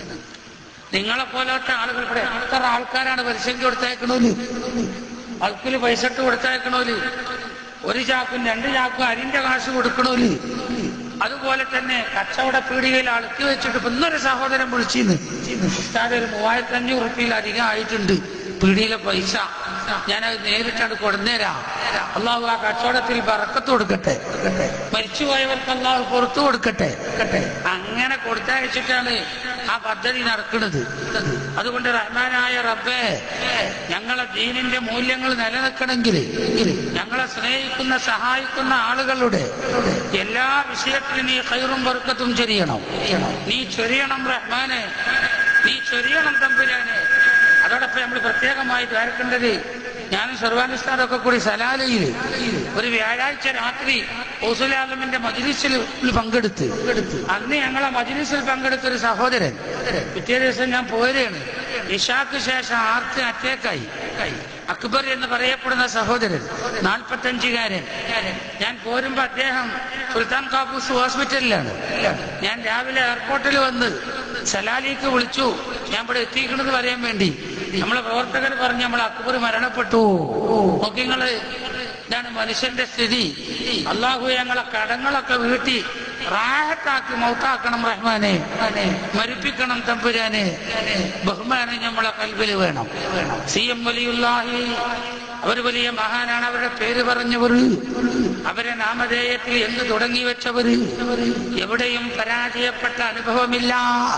നിങ്ങളെ പോലത്തെ ആളുകൾ ഇവിടെ എത്ര ആൾക്കാരാണ് പലിശയ്ക്ക് കൊടുത്തയക്കണോല് അൾക്കില് പൈസ ഇട്ട് കൊടുത്തയക്കണോല് ഒരു ചാക്കും രണ്ട് ചാക്കും അരിന്റെ കാശ് കൊടുക്കണോല് അതുപോലെ തന്നെ കച്ചവട പീടികയിൽ അളുക്കി വെച്ചിട്ട് ഇപ്പൊ ഇന്നൊരു സഹോദരൻ വിളിച്ചിന്ന് ഉസ്താദ് ഒരു മൂവായിരത്തി അഞ്ഞൂറ് റുപ്യയിൽ അധികം ആയിട്ടുണ്ട് പീടിയിലെ പൈസ ഞാനത് നേരിട്ടാണ് കൊടുന്നേരാം അള്ളാഹു ആ കച്ചവടത്തിൽ ബറക്കത്ത് കൊടുക്കട്ടെ മരിച്ചുപോയവർക്ക് അള്ളാഹു പുറത്തു കൊടുക്കട്ടെ അങ്ങനെ കൊടുത്തയച്ചിട്ടാണ് ആ പദ്ധതി നടക്കുന്നത് അതുകൊണ്ട് റഹ്മാനായ റബ്ബേ ഞങ്ങളെ ദീനിന്റെ മൂല്യങ്ങൾ നിലനിൽക്കണമെങ്കിൽ ഞങ്ങളെ സ്നേഹിക്കുന്ന സഹായിക്കുന്ന ആളുകളുടെ എല്ലാ വിഷയത്തിലും നീ കയറും ബർക്കത്തും ചൊരിയണം നീ ചൊരിയണം റഹ്മാനെ നീ ചൊരിയണം തമ്പുരാനെ അതോടൊപ്പം നമ്മൾ പ്രത്യേകമായി ദ്വാരക്കേണ്ടത് ഞാനും സർവാനുഷ്ഠാനൊക്കെ കൂടി സലാലയിൽ ഒരു വ്യാഴാഴ്ച രാത്രി ഓസുലാലമിന്റെ മജിലിസിൽ പങ്കെടുത്ത് അന്ന് ഞങ്ങളെ മജിലിസിൽ പങ്കെടുത്ത ഒരു സഹോദരൻ പിറ്റേ ദിവസം ഞാൻ പോരുകയാണ് ഇഷാക്ക് ശേഷം ആർക്ക് അറ്റേക്കായി അക്ബർ എന്ന് പറയപ്പെടുന്ന സഹോദരൻ നാൽപ്പത്തഞ്ചുകാരൻ ഞാൻ പോരുമ്പോ അദ്ദേഹം സുൽത്താൻ കാബൂസ് ഹോസ്പിറ്റലിലാണ് ഞാൻ രാവിലെ എയർപോർട്ടിൽ വന്ന് സലാലിക്ക് വിളിച്ചു ഞാൻ ഇവിടെ എത്തിക്കണമെന്ന് പറയാൻ വേണ്ടി നമ്മളെ പ്രവർത്തകർ പറഞ്ഞ് നമ്മൾ അക്ബർ മരണപ്പെട്ടു നോക്കി നിങ്ങള് ഇതാണ് മനുഷ്യന്റെ സ്ഥിതി അള്ളാഹു ഞങ്ങളെ കടങ്ങളൊക്കെ വീട്ടി റാഹത്താക്കി മൗത്താക്കണം റഹ്മാനെ മരിപ്പിക്കണം തമ്പുരാനെ ബഹുമാനം നമ്മളെ കൽവിൽ വേണം സി എം വലിയുല്ലാഹി അവർ വലിയ മഹാനാണ് അവരുടെ പേര് പറഞ്ഞവർ അവരെ നാമധേയത്തിൽ എന്ത് തുടങ്ങി വെച്ചവര് എവിടെയും പരാജയപ്പെട്ട അനുഭവമില്ല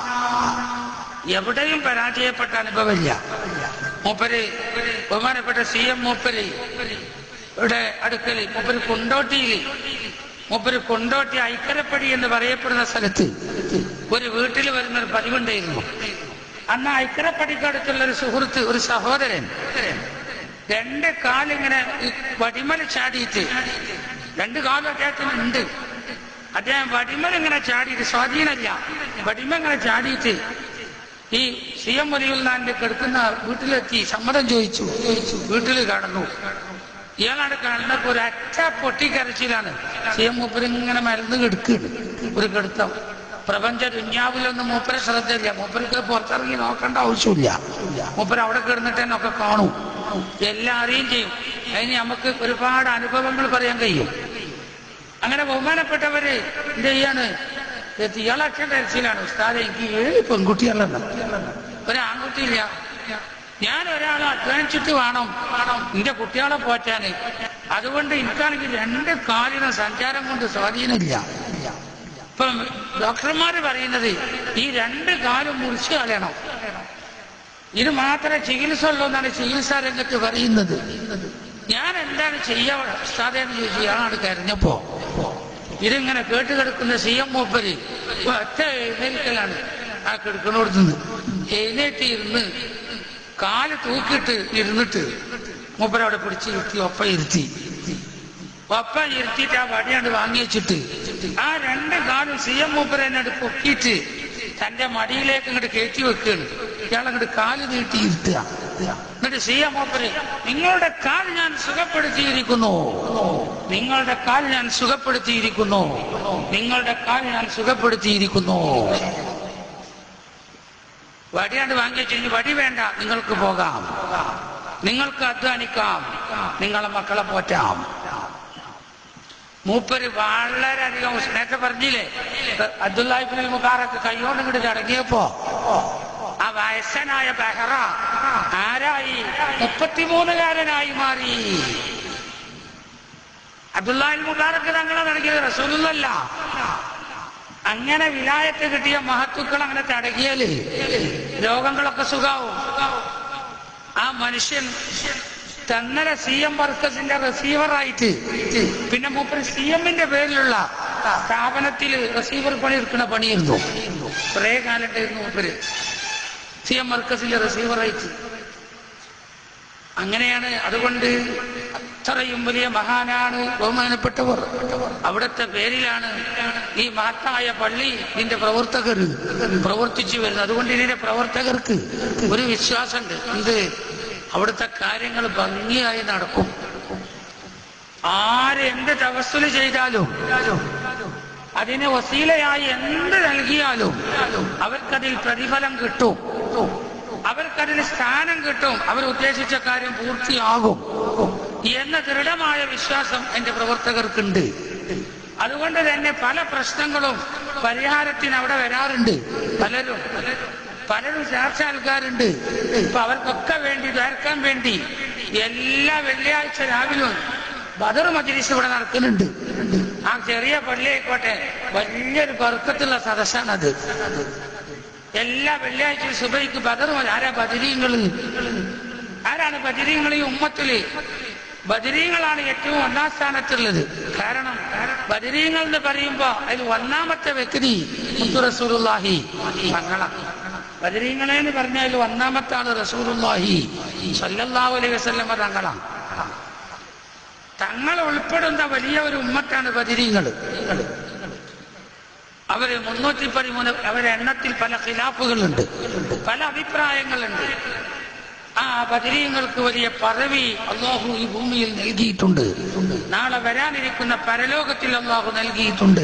എവിടെയും പരാജയപ്പെട്ട അനുഭവമില്ല മൂപ്പര് ബഹുമാനപ്പെട്ട സി എം മൂപ്പര് ഇവിടെ അടുക്കൽ മൂപ്പര് കൊണ്ടോട്ടിയിൽ മൂപ്പര് കൊണ്ടോട്ടി ഐക്കരപ്പടി എന്ന് പറയപ്പെടുന്ന സ്ഥലത്ത് ഒരു വീട്ടിൽ വരുന്ന ഒരു പതിവുണ്ടായിരുന്നു അന്ന് ഐക്കരപ്പടിക്കടുത്തുള്ള ഒരു സുഹൃത്ത് ഒരു സഹോദരൻ രണ്ട് കാലിങ്ങനെ ഈ വടിമല ചാടിയിട്ട് രണ്ട് കാലും അദ്ദേഹത്തിന് ഉണ്ട് അദ്ദേഹം വടിമല ഇങ്ങനെ ചാടിയിട്ട് സ്വാധീനമില്ല വടിമ ഇങ്ങനെ ചാടിയിട്ട് ഈ സി എം വലിയുള്ളാന്റെ കിടക്കുന്ന വീട്ടിലെത്തി സമ്മതം ചോദിച്ചു വീട്ടിൽ കടന്നു ഇയാളാണ് കണ്ടപ്പോ ഒരു അറ്റ പൊട്ടിക്കരച്ചിലാണ് സി എം മൂപ്പര് ഇങ്ങനെ മരുന്ന് കെടുക്കുകയാണ് ഒരു കെടുത്തം പ്രപഞ്ച ദുഞ്ഞാവിലൊന്നും മൂപ്പരെ ശ്രദ്ധയില്ല മൂപ്പർക്ക് പുറത്തിറങ്ങി നോക്കേണ്ട ആവശ്യമില്ല മൂപ്പര് അവിടെ കിടന്നിട്ട് തന്നെ ഒക്കെ കാണും എല്ലാം അറിയുകയും ചെയ്യും അതിന് നമുക്ക് ഒരുപാട് അനുഭവങ്ങൾ പറയാൻ കഴിയും അങ്ങനെ ബഹുമാനപ്പെട്ടവര് എന്ത് ചെയ്യാണ് ഇയാളൊക്കെ കരച്ചിലാണ് ഉസ്താദെ എനിക്ക് ഏഴ് പെൺകുട്ടികളുണ്ട് ഒരു ആൺകുട്ടിയില്ല ഞാൻ ഒരാളെ അധ്വാനിച്ചിട്ട് വേണം എന്റെ കുട്ടികളെ പോറ്റാന് അതുകൊണ്ട് എനിക്കാണെങ്കിൽ രണ്ട് കാലിന് സഞ്ചാരം കൊണ്ട് സ്വാധീനമില്ല ഇപ്പം ഡോക്ടർമാര് പറയുന്നത് ഈ രണ്ട് കാലും മുറിച്ചു കളയണം ഇത് മാത്രമേ ചികിത്സ ഉള്ളൂ എന്നാണ് ചികിത്സാ രംഗത്ത് പറയുന്നത് ഞാൻ എന്താണ് ചെയ്യാ ഉസ്താദേന്ന് ചോദിച്ചു ഇയാളാണ് കരഞ്ഞപ്പോ ഇതിങ്ങനെ കേട്ട് കിടക്കുന്ന സി എം മൂപ്പര് ഒറ്റ എഴുന്നേൽക്കലാണ് ആ കിടക്കണോടത്തുനിന്ന് എഴുന്നേറ്റ് ഇരുന്ന് കാല് തൂക്കിയിട്ട് ഇരുന്നിട്ട് മൂപ്പര് അവിടെ പിടിച്ച് ഇരുത്തി ഒപ്പ ഇരുത്തി ഒപ്പ ഇരുത്തിയിട്ട് ആ വടിയാണ്ട് വാങ്ങി വെച്ചിട്ട് ആ രണ്ട് കാലും സി എം മൂപ്പര് എന്നോട് പൊക്കിയിട്ട് തന്റെ മടിയിലേക്ക് ഇങ്ങോട്ട് കയറ്റി വെക്കുകയാണ് ഇയാളങ്ങോട്ട് കാല് നീട്ടി ഇരുത്തുക എന്നിട്ട് സി എം മൂപ്പര് നിങ്ങളുടെ കാൽ ഞാൻ സുഖപ്പെടുത്തിയിരിക്കുന്നു നിങ്ങളുടെ കാൽ ഞാൻ സുഖപ്പെടുത്തിയിരിക്കുന്നു നിങ്ങളുടെ കാൽ ഞാൻ സുഖപ്പെടുത്തിയിരിക്കുന്നു വടിയാണ്ട് വാങ്ങി വെച്ചു വടി വേണ്ട നിങ്ങൾക്ക് പോകാം നിങ്ങൾക്ക് അധ്വാനിക്കാം നിങ്ങളെ മക്കളെ പോറ്റാം മൂപ്പര് വളരെയധികം നേരത്തെ പറഞ്ഞില്ലേ അബ്ദുല്ലാഹിബിൻ മുഖാറൊക്കെ കൈകൊണ്ട് ഇങ്ങോട്ട് ചടങ്ങിയപ്പോ ആ വയസ്സനായ ബഹറ ആരായി മുപ്പത്തിമൂന്നുകാരനായി മാറി അബ്ദുല്ലാഹിൽ മുഖാറൊക്കെ തങ്ങളെ നടക്കിയത് റസൂലല്ല അങ്ങനെ വിലായത്ത് കിട്ടിയ മഹത്തുക്കൾ അങ്ങനെ തടകിയാല് രോഗങ്ങളൊക്കെ സുഖാവും ആ മനുഷ്യൻ തന്നലെ സി എം വർക്കസിന്റെ റിസീവറായിട്ട് പിന്നെ മൂപ്പര് സി എമ്മിന്റെ പേരിലുള്ള സ്ഥാപനത്തിൽ റിസീവർ പണി എടുക്കുന്ന പണിയായിരുന്നു കുറെ കാലത്തായിരുന്നു മൂപ്പര് സി എം വർക്കസിന്റെ റിസീവറായിട്ട് അങ്ങനെയാണ് അതുകൊണ്ട് അത്രയും വലിയ മഹാനാണ് ബഹുമാനപ്പെട്ടവർ അവിടുത്തെ പേരിലാണ് ഈ മഹത്തായ പള്ളി ഇതിന്റെ പ്രവർത്തകർ പ്രവർത്തിച്ചു വരുന്നത് അതുകൊണ്ട് ഇതിന്റെ പ്രവർത്തകർക്ക് ഒരു വിശ്വാസമുണ്ട് എന്ത് അവിടുത്തെ കാര്യങ്ങൾ ഭംഗിയായി നടക്കും ആര് എന്ത് തവസ്സുല് ചെയ്താലും അതിന് വസീലയായി എന്ത് നൽകിയാലും അവർക്കതിൽ പ്രതിഫലം കിട്ടും അവർക്കതിന് സ്ഥാനം കിട്ടും അവർ ഉദ്ദേശിച്ച കാര്യം പൂർത്തിയാകും എന്ന ദൃഢമായ വിശ്വാസം എന്റെ പ്രവർത്തകർക്കുണ്ട് അതുകൊണ്ട് തന്നെ പല പ്രശ്നങ്ങളും പരിഹാരത്തിന് അവിടെ വരാറുണ്ട് പലരും പലരും ചർച്ച ആൾക്കാരുണ്ട് ഇപ്പൊ അവർക്കൊക്കെ വേണ്ടി ദ്വാരക്കാൻ വേണ്ടി എല്ലാ വെള്ളിയാഴ്ച രാവിലും ബദർ മജ്ലിസ് ഇവിടെ നടക്കുന്നുണ്ട് ആ ചെറിയ പള്ളിയായിക്കോട്ടെ വലിയൊരു ബർക്കത്തുള്ള സദസ്സാണത് എല്ലാ വെള്ളിയാഴ്ച സുബൈക്ക് ബദർ മ- ആരാ ബദരീങ്ങള് ആരാണ് ബദരീങ്ങൾ ഈ ഉമ്മത്തില് ബദരീങ്ങളാണ് ഏറ്റവും ഒന്നാം സ്ഥാനത്തുള്ളത് കാരണം ബദരീങ്ങൾ എന്ന് പറയുമ്പോ അതിൽ ഒന്നാമത്തെ വ്യക്തി മുത്തു റസൂലുള്ളാഹി തങ്ങളാണ് ബദരീങ്ങളെ എന്ന് പറഞ്ഞാൽ ഒന്നാമത്തെ ആള് റസൂലുള്ളാഹി സല്ലല്ലാഹു അലൈഹി വസല്ലമ തങ്ങളാണ് തങ്ങൾ ഉൾപ്പെടുന്ന വലിയ ഒരു ഉമ്മത്താണ് ബദരീങ്ങൾ അവര് മുന്നൂറ്റി പതിമൂന്ന് അവരെ എണ്ണത്തിൽ പല ഖിലാഫുകളുണ്ട് പല അഭിപ്രായങ്ങളുണ്ട് ആ ബദരീങ്ങൾക്ക് വലിയ പദവി അള്ളാഹു ഈ ഭൂമിയിൽ നൽകിയിട്ടുണ്ട് നാളെ വരാനിരിക്കുന്ന പരലോകത്തിൽ അള്ളാഹു നൽകിയിട്ടുണ്ട്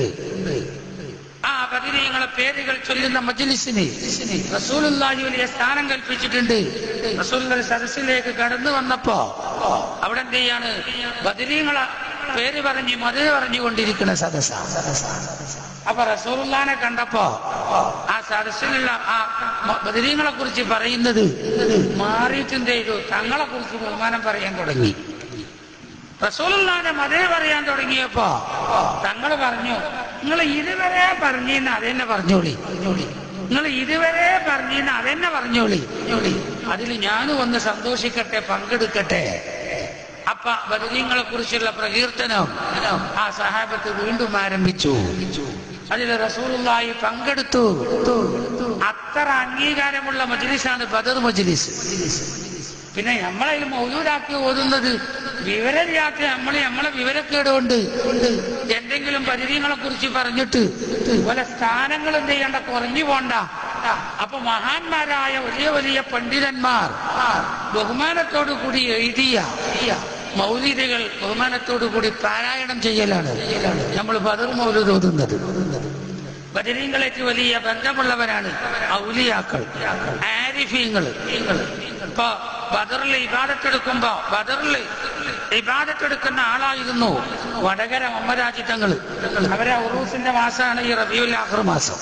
ആ ബദരീങ്ങളെ പേരുകൾ ചൊല്ലുന്ന മജ്ലിസിന് റസൂലുള്ളാഹി വലിയ സ്ഥാനം കൽപ്പിച്ചിട്ടുണ്ട് റസൂലുള്ളാഹി സദസ്സിലേക്ക് കടന്നു വന്നപ്പോ അവിടെ എന്ത് ചെയ്യാണ് ബദരീങ്ങളെ പേര് പറഞ്ഞ് മധുര പറഞ്ഞുകൊണ്ടിരിക്കുന്ന സദസ്സ അപ്പൊ റസൂലുള്ളാനെ കണ്ടപ്പോ ആ സദസ്സിലുള്ള ആ ബദരീങ്ങളെ കുറിച്ച് പറയുന്നത് മാറിയിട്ടും ചെയ്തു തങ്ങളെ കുറിച്ച് ബഹുമാനം പറയാൻ തുടങ്ങി റസൂലുള്ളാന്റെ മതേ പറയാൻ തുടങ്ങിയപ്പോ തങ്ങൾ പറഞ്ഞു നിങ്ങൾ ഇതുവരെ പറഞ്ഞിന്ന് അതെന്നെ പറഞ്ഞോളി നിങ്ങൾ ഇതുവരെ പറഞ്ഞിന്ന് അതെന്നെ പറഞ്ഞോളി അതിൽ ഞാനും ഒന്ന് സന്തോഷിക്കട്ടെ പങ്കെടുക്കട്ടെ അപ്പ ബദരീങ്ങളെ കുറിച്ചുള്ള പ്രകീർത്തനം ആ സഹാബത്ത് വീണ്ടും ആരംഭിച്ചു അതിൽ റസൂലുള്ളാഹി പങ്കെടുത്തു അത്ര അംഗീകാരമുള്ള മജ്ലിസാണ് ബദർ മജ്ലിസ് പിന്നെ നമ്മളതിൽ മൗലൂരാക്കി ഓതുന്നത് വിവരമില്ലാത്ത നമ്മൾ നമ്മളെ വിവരക്കേട് കൊണ്ട് എന്തെങ്കിലും പരിചയങ്ങളെ കുറിച്ച് പറഞ്ഞിട്ട് പല സ്ഥാനങ്ങൾ എന്ത് ചെയ്യണ്ട കുറഞ്ഞു പോണ്ട അപ്പൊ മഹാന്മാരായ വലിയ വലിയ പണ്ഡിതന്മാർ ബഹുമാനത്തോടു കൂടി എഴുതിയ മൗലികകൾ ബഹുമാനത്തോടു കൂടി പാരായണം ചെയ്യലാണ് നമ്മൾ ബദർ മൗലൂദ് ഓതുന്നത് ബദരീങ്ങളേക്ക് വലിയ ബന്ധമുള്ളവരാണ് ഔലിയാക്കൾ ആരിഫീങ്ങൾ ഇപ്പൊ ബദറിൽ ഇബാദത്തെടുക്കുമ്പോ ബദറിൽ ഇബാദത്തെടുക്കുന്ന ആളായിരുന്നു വടകര മമ്മരാജിത്തങ്ങൾ അവരെ ഉറൂസിന്റെ മാസമാണ് ഈ റബിയുൽ ആഖർ മാസം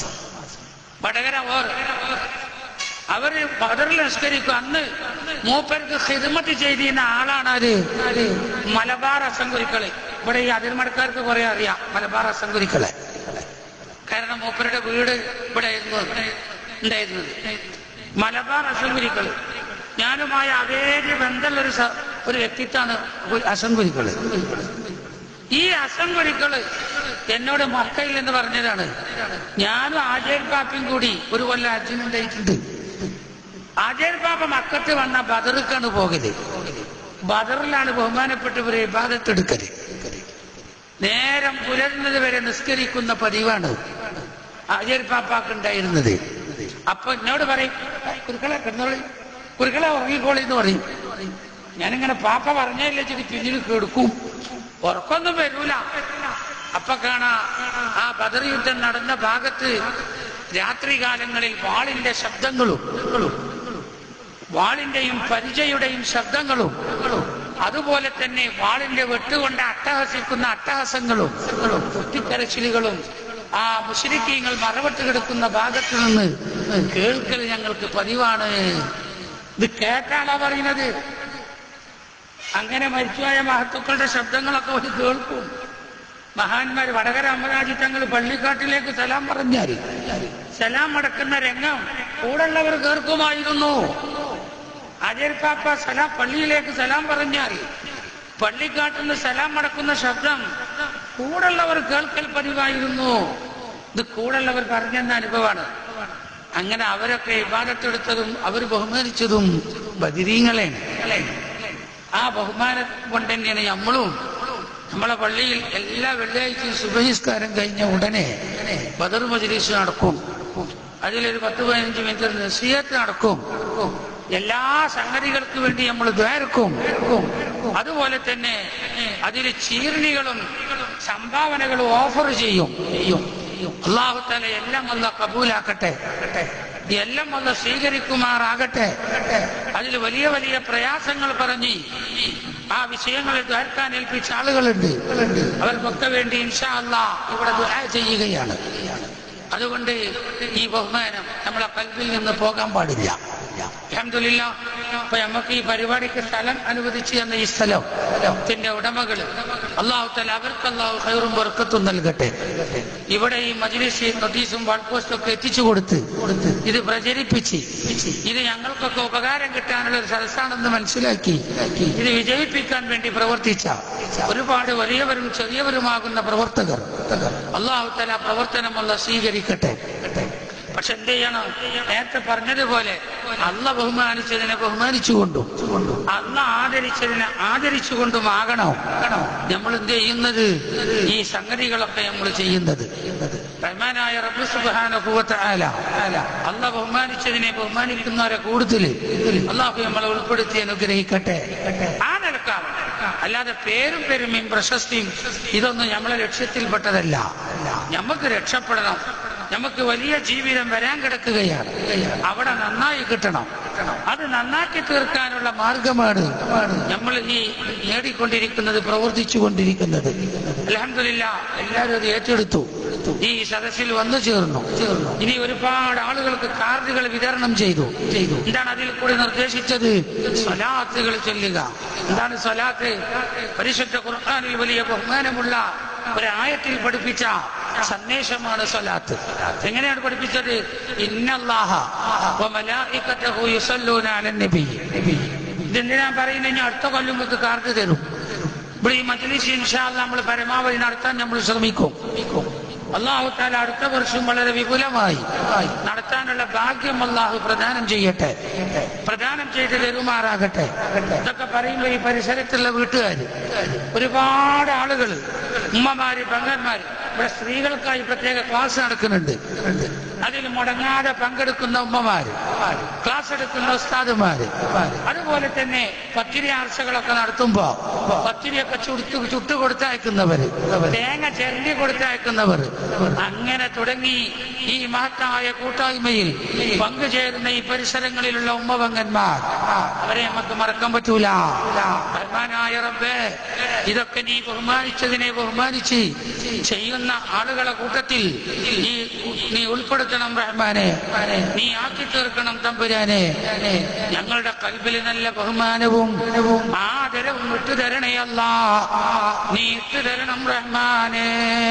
വടകര ഓർ അവര് ബദറിൽ നിസ്കരിക്കും അന്ന് മൂപ്പർക്ക് ഹിദ്മത്ത് ചെയ്തിരുന്ന ആളാണ് ആര് മലബാർ അസംകുരിക്കള് ഇവിടെ ഈ അതിർമടക്കാർക്ക് കുറെ അറിയാം മലബാർ അസംകുരിക്കളെ കാരണം മൂപ്പരുടെ വീട് ഇവിടെ ആയിരുന്നു ഉണ്ടായിരുന്നത് മലബാർ അസംകുരിക്കള് ഞാനുമായ അതേ ബന്ധമുള്ള ഒരു സ- ഒരു വ്യക്തിത്വമാണ് അസംകുരിക്കള് ഈ അസംകുരിക്കള് എന്നോട് മക്കയിൽ എന്ന് പറഞ്ഞതാണ് ഞാനും ആജേൽ പാപ്പയും കൂടി ഒരു കൊല്ലം അച്ഛനുണ്ടായിട്ടുണ്ട് ആജേൽ പാപ്പ മക്കത്ത് വന്ന ബദറിക്കാണ് പോകല് ബദറിലാണ് ബഹുമാനപ്പെട്ടവരെ ഇബാദത്തെടുക്കല് നേരം പുലരുന്നത് വരെ നിസ്കരിക്കുന്ന പതിവാണ് ആചാര്യ പാപ്പാക്ക് ഉണ്ടായിരുന്നത് അപ്പൊ എന്നോട് പറയും കുരുക്കളെ കിടന്നോളി കുരുക്കളെ ഉറങ്ങിക്കോളി എന്ന് പറയും ഞാനിങ്ങനെ പാപ്പ പറഞ്ഞില്ല ചെടി പിന്നിൽ കെടുക്കും ഉറക്കൊന്നും വരൂല അപ്പൊ കാണാ ആ ബദർ യുദ്ധം നടന്ന ഭാഗത്ത് രാത്രികാലങ്ങളിൽ വാളിന്റെ ശബ്ദങ്ങളും വാളിന്റെയും പരിചയുടെയും ശബ്ദങ്ങളും അതുപോലെ തന്നെ വാളിന്റെ വെട്ടുകൊണ്ട് അട്ടഹസിക്കുന്ന അട്ടഹസങ്ങളും കുട്ടിക്കരച്ചിലുകളും ആ മുഷരിക്കീങ്ങൾ മറവിട്ട് കിടക്കുന്ന ഭാഗത്ത് നിന്ന് കേൾക്കൽ ഞങ്ങൾക്ക് പതിവാണ് ഇത് കേട്ടാളാ പറയുന്നത് അങ്ങനെ മരിച്ചുപോയ മഹത്തുക്കളുടെ ശബ്ദങ്ങളൊക്കെ ഒരു കേൾക്കും മഹാന്മാർ വടകര അമരാജി തങ്ങൾ പള്ളിക്കാട്ടിലേക്ക് സലാം പറഞ്ഞാൽ സലാം അടക്കുന്ന രംഗം കൂടുള്ളവർ കേൾക്കുമായിരുന്നു ആചാര്യപ്പാപ്പ സലാം പള്ളിയിലേക്ക് സലാം പറഞ്ഞാൽ പള്ളിക്കാട്ടിൽ സലാം അടക്കുന്ന ശബ്ദം കൂടുള്ളവർ കേൾക്കൽ പതിവായിരുന്നു ഇത് കൂടുള്ളവർ പറഞ്ഞെന്ന അനുഭവമാണ് അങ്ങനെ അവരൊക്കെ വിവാദത്തെടുത്തതും അവർ ബഹുമാനിച്ചതും ബദിരീങ്ങളെയാണ് ആ ബഹുമാനം കൊണ്ട് തന്നെയാണ് നമ്മളും നമ്മളെ പള്ളിയിൽ എല്ലാ വെള്ളിയാഴ്ചയും സുബഹിസ്കാരം കഴിഞ്ഞ ഉടനെ ബദർ മജ്ലിസ് നടക്കും അതിലൊരു പത്ത് പതിനഞ്ച് മിനിറ്റ് നസീഹത്ത് നടക്കും എല്ലാ സംഗതികൾക്ക് വേണ്ടി നമ്മൾ ദ്വാരക്കും അതുപോലെ തന്നെ അതിൽ ചീർണികളും സംഭാവനകളും ഓഫർ ചെയ്യും അള്ളാഹു തല എല്ലാം അല്ല കബൂലാക്കട്ടെ എല്ലാം അല്ല സ്വീകരിക്കുമാറാകട്ടെ അതിൽ വലിയ വലിയ പ്രയാസങ്ങൾ പറഞ്ഞ് ആ വിഷയങ്ങളെ ദ്വാരക്കാൻ ഏൽപ്പിച്ച ആളുകളുണ്ട് അവർക്കൊക്കെ വേണ്ടി ഇൻഷാ അല്ലാ ഇവിടെ ദുആ ചെയ്യുകയാണ് അതുകൊണ്ട് ഈ ബഹുമാനം നമ്മളെ കൽവിൽ നിന്ന് പോകാൻ പാടില്ല അൽഹംദുലില്ലാ അപ്പൊ നമുക്ക് ഈ പരിപാടിക്ക് സ്ഥലം അനുവദിച്ചു തന്ന ഈ സ്ഥലം ത്തിന്റെ ഉടമകള് അള്ളാഹു തല അവർക്ക് അള്ളാഹു ഹൈറും ബർക്കത്തും നൽകട്ടെ ഇവിടെ ഈ മജ്ലിസ് നോട്ടീസും വാൾ പോസ്റ്റും ഒക്കെ എത്തിച്ചു കൊടുത്ത് ഇത് പ്രചരിപ്പിച്ച് ഇത് ഞങ്ങൾക്കൊക്കെ ഉപകാരം കിട്ടാനുള്ള ഒരു സദസ്സാണെന്ന് മനസ്സിലാക്കി ഇത് വിജയിപ്പിക്കാൻ വേണ്ടി പ്രവർത്തിച്ച ഒരുപാട് വലിയവരും ചെറിയവരുമാകുന്ന പ്രവർത്തകർ അള്ളാഹു തല പ്രവർത്തനമുള്ള സ്വീകരിക്കട്ടെ പക്ഷെ എന്ത് ചെയ്യണം നേരത്തെ പറഞ്ഞതുപോലെ അല്ല ബഹുമാനിച്ചതിനെ ബഹുമാനിച്ചുകൊണ്ടും അല്ല ആദരിച്ചതിനെ ആദരിച്ചുകൊണ്ടുമാകണം നമ്മൾ എന്ത് ചെയ്യുന്നത് ഈ സംഗതികളൊക്കെ നമ്മൾ ചെയ്യുന്നത് റഹ്മാനായ റബ്ബ് സുബ്ഹാനഹു ആല അല്ല ബഹുമാനിച്ചതിനെ ബഹുമാനിക്കുന്നവരെ കൂടുതൽ അള്ളാഹു നമ്മളെ ഉൾപ്പെടുത്തി അനുഗ്രഹിക്കട്ടെ ആ നിലക്കാണ് അല്ലാതെ പേരും പെരുമയും പ്രശസ്തിയും ഇതൊന്നും നമ്മളെ ലക്ഷ്യത്തിൽപ്പെട്ടതല്ല നമുക്ക് രക്ഷപ്പെടണം നമുക്ക് വലിയ ജീവിതം വരാൻ കിടക്കുകയാണ് അവിടെ നന്നായി കിട്ടണം അത് നന്നാക്കി തീർക്കാനുള്ള മാർഗമാണ് നമ്മൾ ഈ നേടിക്കൊണ്ടിരിക്കുന്നത് പ്രവർത്തിച്ചു കൊണ്ടിരിക്കുന്നത് അലഹമില്ല എല്ലാവരും അത് ഏറ്റെടുത്തു ഈ സദസ്സിൽ വന്നു ചേർന്നു ഇനി ഒരുപാട് ആളുകൾക്ക് കാർഡുകൾ വിതരണം ചെയ്തു ചെയ്തു എന്താണ് അതിൽ കൂടി നിർദ്ദേശിച്ചത് സ്വലാത്തുകൾ ചൊല്ലുക എന്താണ് സ്വലാത്ത് പരിശുദ്ധ ഖുർആാനിൽ വലിയ ബഹുമാനമുള്ള ഒരു ആയത്തിൽ പഠിപ്പിച്ച സന്ദേശമാണ് സ്വലാത്ത് എങ്ങനെയാണ് പഠിപ്പിച്ചത് ഇന്നല്ലാഹ വ മലായികതഹു യുസല്ലൂന അലൻ നബി ഇതെന്തിനാ പറയുന്നത് ഇനി അടുത്ത കൊല്ലം നിങ്ങൾക്ക് കാർഡ് തരും ഇവിടെ ഈ മജ്ലിസ് ഇൻഷാല്ല നമ്മൾ പരമാവധി നടത്താൻ നമ്മൾ ശ്രമിക്കും അള്ളാഹു താല അടുത്ത വർഷം വളരെ വിപുലമായി നടത്താനുള്ള ഭാഗ്യം അള്ളാഹു പ്രദാനം ചെയ്യട്ടെ പ്രദാനം ചെയ്ത് തരുമാറാകട്ടെ ഇതൊക്കെ പറയുമ്പോൾ ഈ പരിസരത്തുള്ള വീട്ടുകാർ ഒരുപാട് ആളുകൾ ഉമ്മമാര് പെങ്ങന്മാര് ഇവിടെ സ്ത്രീകൾക്കായി പ്രത്യേക ക്ലാസ് നടക്കുന്നുണ്ട് അതിൽ മുടങ്ങാതെ പങ്കെടുക്കുന്ന ഉമ്മമാര് ക്ലാസ് എടുക്കുന്ന ഉസ്താദുമാര് അതുപോലെ തന്നെ പത്തിരി ആർച്ചകളൊക്കെ നടത്തുമ്പോ പത്തിരിയൊക്കെ ചുട്ടു ചുട്ടു കൊടുത്തയക്കുന്നവര് തേങ്ങ ചെരണ്ടി കൊടുത്തയക്കുന്നവർ അങ്ങനെ തുടങ്ങി ഈ മഹത്തായ കൂട്ടായ്മയിൽ പങ്കുചേരുന്ന ഈ പരിസരങ്ങളിലുള്ള ഉമ്മപങ്കന്മാർ അവരെ നമുക്ക് മറക്കാൻ പറ്റൂല റഹ്മാനായ റബ്ബേ ഇതൊക്കെ നീ ബഹുമാനിച്ചതിനെ ബഹുമാനിച്ച് ചെയ്യുന്ന ആളുകളെ കൂട്ടത്തിൽ ഈ നീ ഉൾപ്പെടുത്തണം റഹ്മാനെ നീ ആക്കി തീർക്കണം തമ്പുരാനെ ഞങ്ങളുടെ കൽബിൽ നല്ല ബഹുമാനവും ആദരവും ഇട്ടുതരണയല്ല നീ ഇട്ടുതരണം റഹ്മാനെ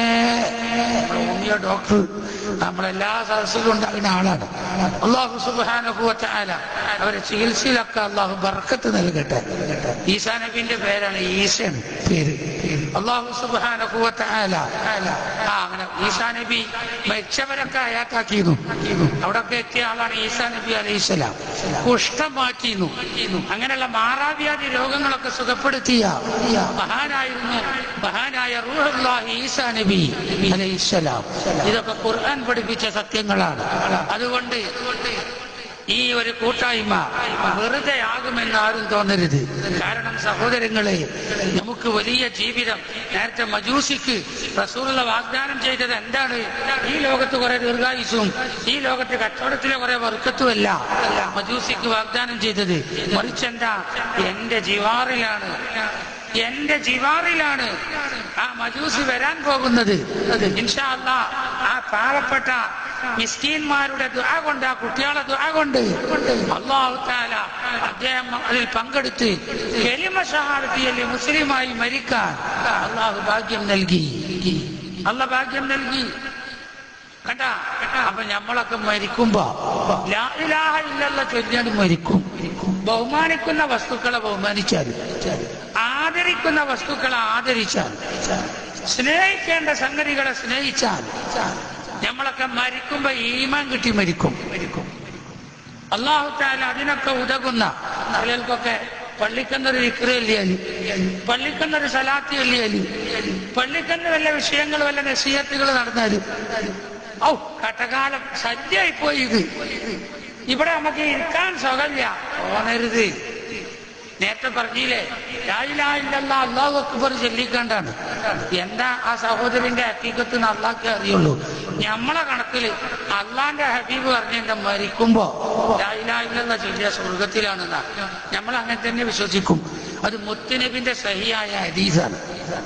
ഹോമിയോ ഡോക്ടർ നമ്മളെല്ലാ സദസ്സിലും ഉണ്ടാകുന്ന ആളാണ് അള്ളാഹു സുബാനുഭവത്തായ അവരെ ചികിത്സയിലൊക്കെ അള്ളാഹു ബർക്കത്ത് നൽകട്ടെ ഈസാ നബിന്റെ പേരാണ് ഈസൻ പേര് അള്ളാഹു സുബാനുഭവത്തായ ആ അങ്ങനെ ഈസാ നബി മരിച്ചവരൊക്കെ അയാൾക്കാക്കിയിരുന്നു അവിടെയൊക്കെ എത്തിയ ആളാണ് ഈസാ നബി അലൈഹിസ്സലാം കുഷ്ഠം മാറ്റിയിരുന്നു അങ്ങനെയുള്ള മാറാവ്യാധി രോഗങ്ങളൊക്കെ സുഖപ്പെടുത്തിയ മഹാനായിരുന്നു മഹാനായ റൂഹുല്ലാഹി ഈസാ നബി അലൈഹിസ്സലാം ഇതൊക്കെ ഖുർആൻ പഠിപ്പിച്ച സത്യങ്ങളാണ് അതുകൊണ്ട് ഈ ഒരു കൂട്ടായ്മ വെറുതെ ആകുമെന്ന് ആരും തോന്നരുത് കാരണം സഹോദരങ്ങളെ നമുക്ക് വലിയ ജീവിതം നേരത്തെ മജൂസിക്ക് റസൂലുള്ള വാഗ്ദാനം ചെയ്തത് എന്താണ് ഈ ലോകത്ത് കുറെ ദീർഘായുസും ഈ ലോകത്ത് കച്ചവടത്തിലെ കുറെ വർക്കത്തുമല്ല മജൂസിക്ക് വാഗ്ദാനം ചെയ്തത് മറിച്ചെന്താ എന്റെ ജിവാറിലാണ് എന്റെ ജിവാറിലാണ് ആ മജൂസി വരാൻ പോകുന്നത് ഇൻഷാ അല്ലാ ആ പാവപ്പെട്ട മിസ്കീന്മാരുടെ ദുആ കൊണ്ട് ആ കുട്ടികളെ ദുആ കൊണ്ട് അള്ളാഹു താല അദ്ദേഹം അതിൽ പങ്കെടുത്ത് കെലിമ ഷഹാദത്തിയല്ലേ മുസ്ലിമായി മരിക്കാൻ അള്ളാഹു ഭാഗ്യം നൽകി അല്ല ഭാഗ്യം നൽകി കണ്ട അപ്പൊ നമ്മളൊക്കെ മരിക്കുമ്പോ ലാ ഇലാഹ ഇല്ലല്ല ചൊല്ലിയാണ് മരിക്കും ബഹുമാനിക്കുന്ന വസ്തുക്കളെ ബഹുമാനിച്ചാൽ ആദരിക്കുന്ന വസ്തുക്കളെ ആദരിച്ചാൽ സ്നേഹിക്കേണ്ട സംഗതികളെ സ്നേഹിച്ചാൽ നമ്മളൊക്കെ മരിക്കുമ്പോ ഈമാൻ കിട്ടി മരിക്കും മരിക്കും അള്ളാഹു താല അതിനൊക്കെ ഉതകുന്ന ചിലർക്കൊക്കെ പള്ളിക്കുന്നൊരു വിക്രയല്ലിയാലി പള്ളിക്കുന്നൊരു സലാത്തി അല്ലിയാലി പള്ളിക്കുന്ന വല്ല വിഷയങ്ങൾ വല്ല നസീഹത്തുകൾ നടന്നാലും ഔ കട്ടകാലം സദ്യയായിപ്പോയി ഇത് ഇവിടെ നമുക്ക് ഇരിക്കാൻ സുഖമില്ല തോന്നരുത് നേരത്തെ പറഞ്ഞില്ലേ രാജിലായില്ല അള്ളാഹു അക്ബർ ചൊല്ലിക്കാണ്ടാണ് എന്താ ആ സഹോദരന്റെ ഹക്കീക്കത്ത് അള്ളാഹ്ക്കേ അറിയുള്ളൂ നമ്മളെ കണക്കില് അള്ളാന്റെ ഹബീബ് പറഞ്ഞ എന്താ മരിക്കുമ്പോ രാജിലായില്ല ചൊല്ലിയ സ്വർഗത്തിലാണെന്നാ നമ്മൾ അങ്ങനെ തന്നെ വിശ്വസിക്കും അത് മുത്തുനബിന്റെ സഹിയായ ഹദീസാണ്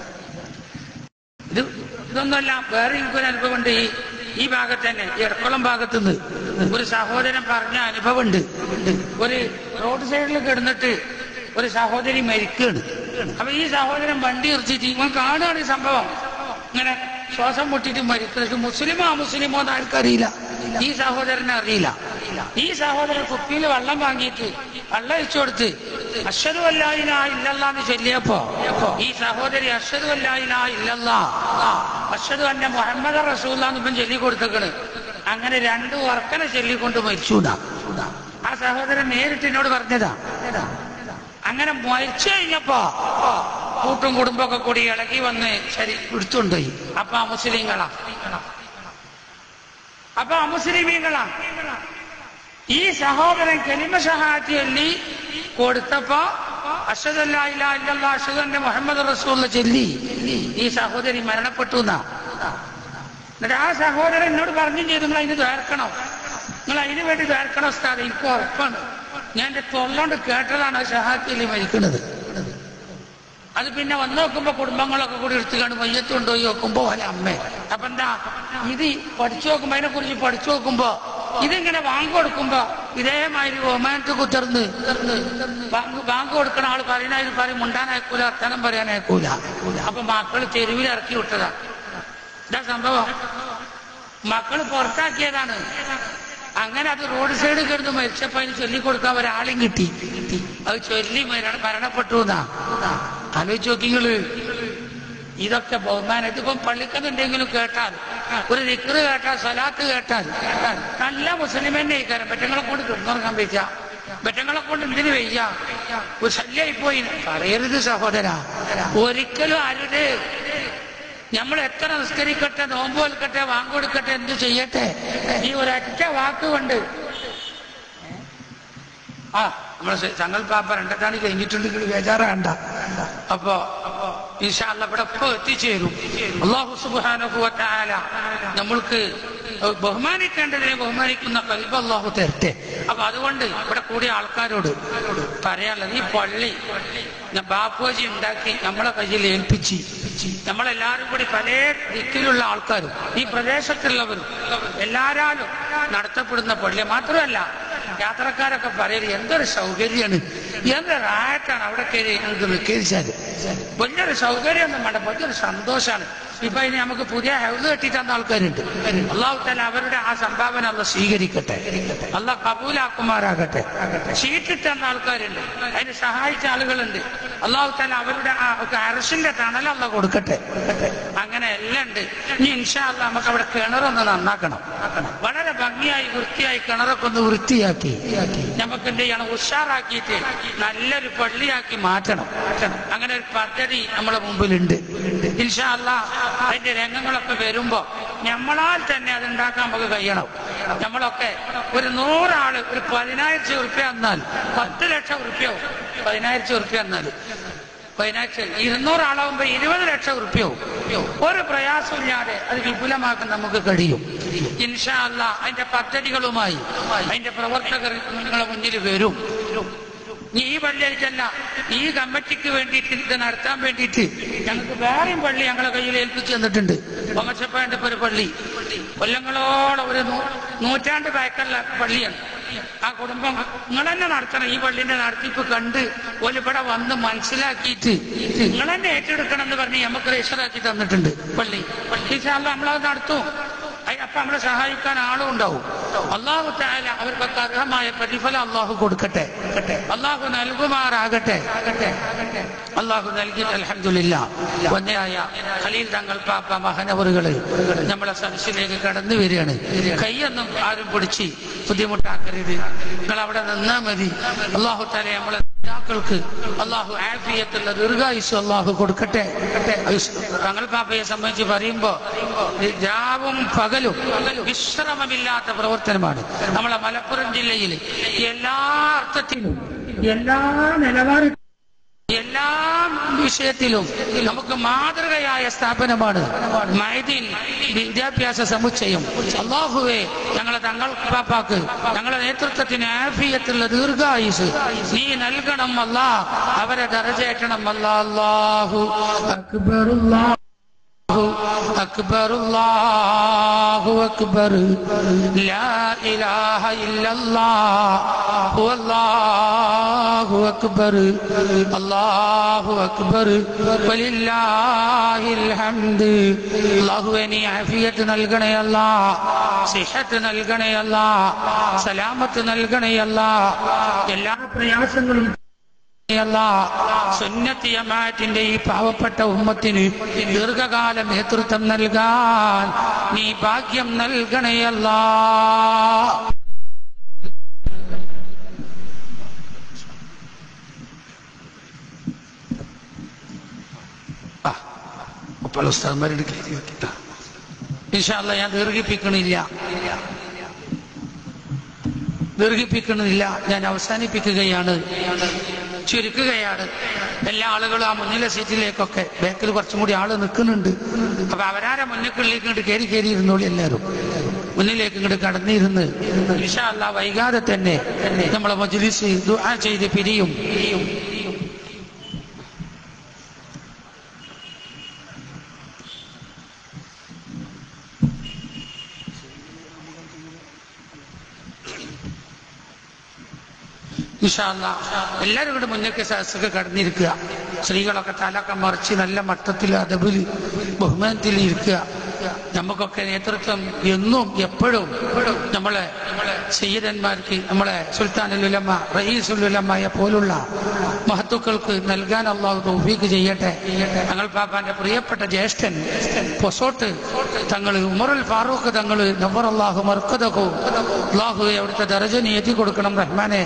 ഇത് ഇതൊന്നുമല്ല വേറെ എനിക്കൊരു അനുഭവമുണ്ട് ഈ ഈ ഭാഗത്ത് തന്നെ ഈ എടക്കുളം ഭാഗത്ത് നിന്ന് ഒരു സഹോദരൻ പറഞ്ഞ അനുഭവമുണ്ട് ഒരു റോഡ് സൈഡിൽ കിടന്നിട്ട് ഒരു സഹോദരി മരിക്കുകയാണ് അപ്പൊ ഈ സഹോദരൻ വണ്ടി ഇറച്ചിട്ട് ഇവൻ കാണുകയാണ് ഈ സംഭവം ഇങ്ങനെ ശ്വാസം മുട്ടിട്ട് മരിക്കുന്നത് മുസ്ലിമോ അമുസ്ലിമോ എന്ന് ആർക്കറിയില്ല ഈ സഹോദരനെ അറിയില്ല ഈ സഹോദരൻ കുപ്പിയിൽ വെള്ളം വാങ്ങിയിട്ട് വെള്ളം ഒഴിച്ചു കൊടുത്ത് അഷദു അല്ലായില ഇല്ലല്ലാന്ന് ചൊല്ലിയപ്പോ ഈ സഹോദരി അഷദു അല്ലായില ഇല്ലല്ലാ അഷദു അന്നെ മുഹമ്മദ് റസൂല്ലാന്ന് ഇപ്പം ചൊല്ലി കൊടുത്തേക്കണ് അങ്ങനെ രണ്ടു ഉറക്കനെ ചൊല്ലിക്കൊണ്ട് മരിച്ചു എന്നാ. ആ സഹോദരൻ നേരിട്ട് എന്നോട് പറഞ്ഞതാ അങ്ങനെ മരിച്ചു കഴിഞ്ഞപ്പോ കൂട്ടും കുടുംബമൊക്കെ കൂടി ഇളകി വന്ന് ശരി എടുത്തുകൊണ്ടുപോയി അപ്പൊ ആ മുസ്ലിങ്ങളാ അപ്പൊ അമുസ്ലിമീങ്ങളാ ഈ സഹോദരൻ കലിമ ഷഹാത്തി ചൊല്ലി കൊടുത്തപ്പോ അഷദല്ല അഷദന്റെ മുഹമ്മദ് റസൂൽ ചൊല്ലി ഈ സഹോദരി മരണപ്പെട്ടു എന്നാ എന്നിട്ട് ആ സഹോദരൻ എന്നോട് പറഞ്ഞു ചെയ്തു നിങ്ങൾ അതിന് ചേർക്കണം നിങ്ങൾ അതിന് വേണ്ടി ചേർക്കണം സ്ഥാനം എനിക്ക് ഉറപ്പാണ് ഞാൻ എന്റെ തൊള്ളോണ്ട് കേട്ടതാണ് ഷഹാത്തിൽ മരിക്കുന്നത് അത് പിന്നെ വന്ന് നോക്കുമ്പോ കുടുംബങ്ങളൊക്കെ കൂടി എടുത്തുകൊണ്ട് മയ്യത്ത് കൊണ്ടുപോയി നോക്കുമ്പോ അല്ല അമ്മേ അപ്പൊ എന്താ ഇത് പഠിച്ചു നോക്കുമ്പോ അതിനെ കുറിച്ച് പഠിച്ചു നോക്കുമ്പോ ഇതിങ്ങനെ ബാങ്ക് കൊടുക്കുമ്പോ ഇതേമാതിരി ഒമാനത്ത് കുത്തിർന്ന് ബാങ്ക് ബാങ്ക് കൊടുക്കണ ആള് പറയാനായി പറയും മുണ്ടാനയക്കൂല വർത്തനം പറയാനയക്കൂല അപ്പൊ മക്കള് തെരുവിൽ ഇറക്കി വിട്ടതാ ഇതാ സംഭവം മക്കള് പുറത്താക്കിയതാണ് അങ്ങനെ അത് റോഡ് സൈഡ് കിടന്ന് മരിച്ചപ്പോ അതിന് ചൊല്ലിക്കൊടുക്കാൻ ഒരാളെയും കിട്ടി അത് ചൊല്ലി മരണ- മരണപ്പെട്ടു എന്നാ ആലോചിച്ച് നോക്കിങ്ങള് ഇതൊക്കെ ബഹുമാനം ഇതിപ്പം പള്ളിക്കന്നുണ്ടെങ്കിലും കേട്ടാൽ ഒരു ദിക്കറ് കേട്ടാൽ സ്വലാത്ത് കേട്ടാൽ നല്ല മുസ്ലിം തന്നെ ഇക്കാരം ബറ്റങ്ങളെ കൊണ്ട് കിടന്നുറങ്ങാൻ വെച്ച ബറ്റങ്ങളെ കൊണ്ട് എന്തിനു വയ്യ ഒരു ശല്യമായി പോയി പറയരുത് സഹോദര ഒരിക്കലും ആരുടെ നമ്മൾ എത്ര നിസ്കരിക്കട്ടെ നോമ്പ് വെൽക്കട്ടെ വാങ്ങൊടുക്കട്ടെ എന്ത് ചെയ്യട്ടെ ഈ ഒരൊറ്റ വാക്കുകൊണ്ട് ആ നമ്മളെ സങ്കൽപ്പാപ്പ രണ്ടത്താണ് കഴിഞ്ഞിട്ടുണ്ടെങ്കിൽ ബേജാറാണ്ട അപ്പോ ഇൻഷാല്ല ഇവിടെ ഇപ്പൊ എത്തിച്ചേരും അള്ളാഹു സുബാനുഭവത്തായ നമ്മൾക്ക് ബഹുമാനിക്കേണ്ടതിനെ ബഹുമാനിക്കുന്ന കൽബ് അള്ളാഹു തരട്ടെ അപ്പൊ അതുകൊണ്ട് ഇവിടെ കൂടിയ ആൾക്കാരോട് പറയാനുള്ളത് ഈ പള്ളി ഞാൻ ബാപ്പുജി ഉണ്ടാക്കി നമ്മളെ കയ്യിൽ ഏൽപ്പിച്ച് നമ്മളെല്ലാവരും കൂടി പല ദിക്കിലുള്ള ആൾക്കാരും ഈ പ്രദേശത്തുള്ളവരും എല്ലാരാലും നടത്തപ്പെടുന്ന പള്ളി മാത്രമല്ല യാത്രക്കാരൊക്കെ പറയല് എന്തൊരു സൗകര്യമാണ് എന്തൊരു ആയത്താണ് അവിടെ കയറി ഞങ്ങൾക്ക് നിൽക്കിച്ചാല് വലിയൊരു സൗകര്യമൊന്നും വേണ്ട വലിയൊരു സന്തോഷമാണ് ഇപ്പൊ ഇനി നമുക്ക് പുതിയ ഹൗസ് കെട്ടി തന്ന ആൾക്കാരുണ്ട് അള്ളാഹു തന്നെ അവരുടെ ആ സംഭാവന അല്ല സ്വീകരിക്കട്ടെ അള്ളാഹ് കബൂലാക്കുമാറാകട്ടെ ഷീറ്റ് തന്ന ആൾക്കാരുണ്ട് അതിന് സഹായിച്ച ആളുകളുണ്ട് അള്ളാഹു തന്നെ അവരുടെ ആ അരസിന്റെ തണൽ അല്ല കൊടുക്കട്ടെ അങ്ങനെ എല്ലാം ഉണ്ട് ഇനി ഇൻഷാ അല്ല നമുക്ക് അവിടെ കിണറൊന്ന് നന്നാക്കണം വളരെ ഭംഗിയായി വൃത്തിയായി കിണറൊക്കെ ഒന്ന് വൃത്തിയാക്കി നമുക്ക് എന്ത് ചെയ്യണം ഉഷാറാക്കിയിട്ട് നല്ലൊരു പള്ളിയാക്കി മാറ്റണം അങ്ങനെ ഒരു പദ്ധതി നമ്മളെ മുമ്പിലുണ്ട് ഇൻഷാ അല്ല അതിന്റെ രംഗങ്ങളൊക്കെ വരുമ്പോ നമ്മളാൽ തന്നെ അത് ഉണ്ടാക്കാൻ നമുക്ക് കഴിയണം നമ്മളൊക്കെ ഒരു നൂറാള് ഒരു പതിനായിരത്തി ഉറുപ്പ്യ എന്നാൽ പത്ത് ലക്ഷം ഉറുപ്പ്യാവും പതിനായിരത്തി ഉറുപ്പ്യ എന്നാൽ പതിനായിരത്തി ഇരുന്നൂറ് ആളാവുമ്പോ ഇരുപത് ലക്ഷം ഉറുപ്പ്യാവും ഒരു പ്രയാസമില്ലാതെ അത് വിപുലമാക്കാൻ നമുക്ക് കഴിയും ഇൻഷാ അല്ല അതിന്റെ പദ്ധതികളുമായി അതിന്റെ പ്രവർത്തകർ നിങ്ങളെ മുന്നിൽ വരും ഇനി ഈ പള്ളിയായിട്ടല്ല ഈ കമ്മിറ്റിക്ക് വേണ്ടിയിട്ട് ഇത് നടത്താൻ വേണ്ടിയിട്ട് ഞങ്ങൾക്ക് വേറെയും പള്ളി ഞങ്ങളെ കയ്യിൽ ഏൽപ്പിച്ചു തന്നിട്ടുണ്ട് പൊങ്ങച്ചപ്പാന്റെ ഒരു പള്ളി കൊല്ലങ്ങളോളം ഒരു നൂ- നൂറ്റാണ്ട് പഴക്കമുള്ള പള്ളിയാണ് ആ കുടുംബം നിങ്ങൾ തന്നെ നടത്തണം ഈ പള്ളിന്റെ നടത്തിപ്പ് കണ്ട് ഓല് ഇവിടെ വന്ന് മനസ്സിലാക്കിയിട്ട് നിങ്ങൾ തന്നെ ഏറ്റെടുക്കണം എന്ന് പറഞ്ഞ് നമുക്ക് രജിസ്റ്ററാക്കി തന്നിട്ടുണ്ട് പള്ളി ഇൻഷാ അല്ലാ നമ്മളത് നടത്തും അയ് അപ്പൊ നമ്മളെ സഹായിക്കാൻ ആളും ഉണ്ടാവും അള്ളാഹു താല അവർക്കൊക്കെ അർഹമായ പ്രതിഫലം അള്ളാഹു കൊടുക്കട്ടെ അള്ളാഹു നൽകുമാറാകട്ടെ അള്ളാഹു നൽകിയിട്ട് അലഹമില്ല ഒന്നയായ ഖലീൽ തങ്ങൾ പാപ്പ മഹനവറുകള് നമ്മളെ സദസ്സിലേക്ക് കടന്നു വരികയാണ് കൈയൊന്നും ആരും പിടിച്ച് ബുദ്ധിമുട്ടാക്കരുത് നിങ്ങൾ അവിടെ നിന്നാ മതി അള്ളാഹു താല നമ്മളെ നേതാക്കൾക്ക് അള്ളാഹു ആഫിയത്തുള്ള ദീർഘായുസ് അള്ളാഹു കൊടുക്കട്ടെ തങ്ങൾ പാപ്പയെ സംബന്ധിച്ച് പറയുമ്പോ രാവും പകലും വിശ്രമമില്ലാത്ത പ്രവർത്തനമാണ് നമ്മളെ മലപ്പുറം ജില്ലയിൽ എല്ലാ അർത്ഥത്തിലും എല്ലാ നിലവാര എല്ലാ വിഷയത്തിലും നമുക്ക് മാതൃകയായ സ്ഥാപനമാണ് മൈദീൻ വിദ്യാഭ്യാസ സമുച്ചയം അള്ളാഹുവെ ഞങ്ങളെ തങ്ങൾ പാപ്പാക്ക് ഞങ്ങളെ നേതൃത്വത്തിന് ആഫിയത്തുള്ള ദീർഘായുസ് നീ നൽകണം അല്ലാ അവരെ ദറജേറ്റണം അല്ലാ അല്ലാഹു അക്ബറുല്ലാഹു أكبر الله أكبر لا إله إلا الله هو الله أكبر الله أكبر ولله الحمد الله നീ ആഫിയത്ത് നൽകണയല്ല സിഹത്ത് നൽകണയല്ല സലാമത്ത് നൽകണയല്ല എല്ലാ പ്രയാസങ്ങളും അല്ലാ സുന്നത്തി ജമാഅത്തിന്റെ ഈ പാവപ്പെട്ട ഉമ്മത്തിന് ദീർഘകാല നേതൃത്വം നൽകാൻ നീ ഭാഗ്യം നൽകണയല്ലാ ആ അപ്പോൾ ഉസ്താദ്മാരുടെ കയറി വെക്കട്ടെ ഇൻഷാല്ല ഞാൻ ദീർഘിപ്പിക്കണില്ല ദീർഘിപ്പിക്കണില്ല ഞാൻ അവസാനിപ്പിക്കുകയാണ് ചുരുക്കുകയാണ് എല്ലാ ആളുകളും ആ മുന്നിലെ സീറ്റിലേക്കൊക്കെ ബാക്കിൽ കുറച്ചും കൂടി ആള് നിൽക്കുന്നുണ്ട് അപ്പൊ അവരാരെ മുന്നിലേക്ക് ഇങ്ങോട്ട് കയറി കയറി ഇരുന്നോളി എല്ലാവരും മുന്നിലേക്ക് ഇങ്ങോട്ട് കടന്നിരുന്ന് ഇൻഷാല്ല വൈകാതെ തന്നെ നമ്മളെ മജ്ലിസ് ദുആ ചെയ്ത് പിരിയും പിരിയും ഇൻഷാല്ല എല്ലാവരും കൂടെ മുന്നേക്ക് സദസ്സൊക്കെ കടന്നിരിക്കുക സ്ത്രീകളൊക്കെ തലൊക്കെ മറിച്ച് നല്ല മട്ടത്തിൽ അതബിൽ ബഹുമാനത്തിൽ ഇരിക്കുക നമുക്കൊക്കെ നേതൃത്വം എന്നും എപ്പോഴും നമ്മളെ സയ്യിദന്മാർക്ക് നമ്മളെ സുൽത്താനുലുലമ്മ റയീസുലുലമ്മയെ പോലുള്ള മഹത്തുക്കൾക്ക് നൽകാൻ അള്ളാഹു തൗഫീക്ക് ചെയ്യട്ടെ ഞങ്ങൾ പാപ്പാന്റെ പ്രിയപ്പെട്ട ജ്യേഷ്ഠൻ പൊസോട്ട് തങ്ങൾ ഉമറുൽ ഫാറൂഖ് തങ്ങൾ നവർ അള്ളാഹു മർക്കതഹു അള്ളാഹു അവിടുത്തെ ദർജ നീതി കൊടുക്കണം റഹ്മാനെ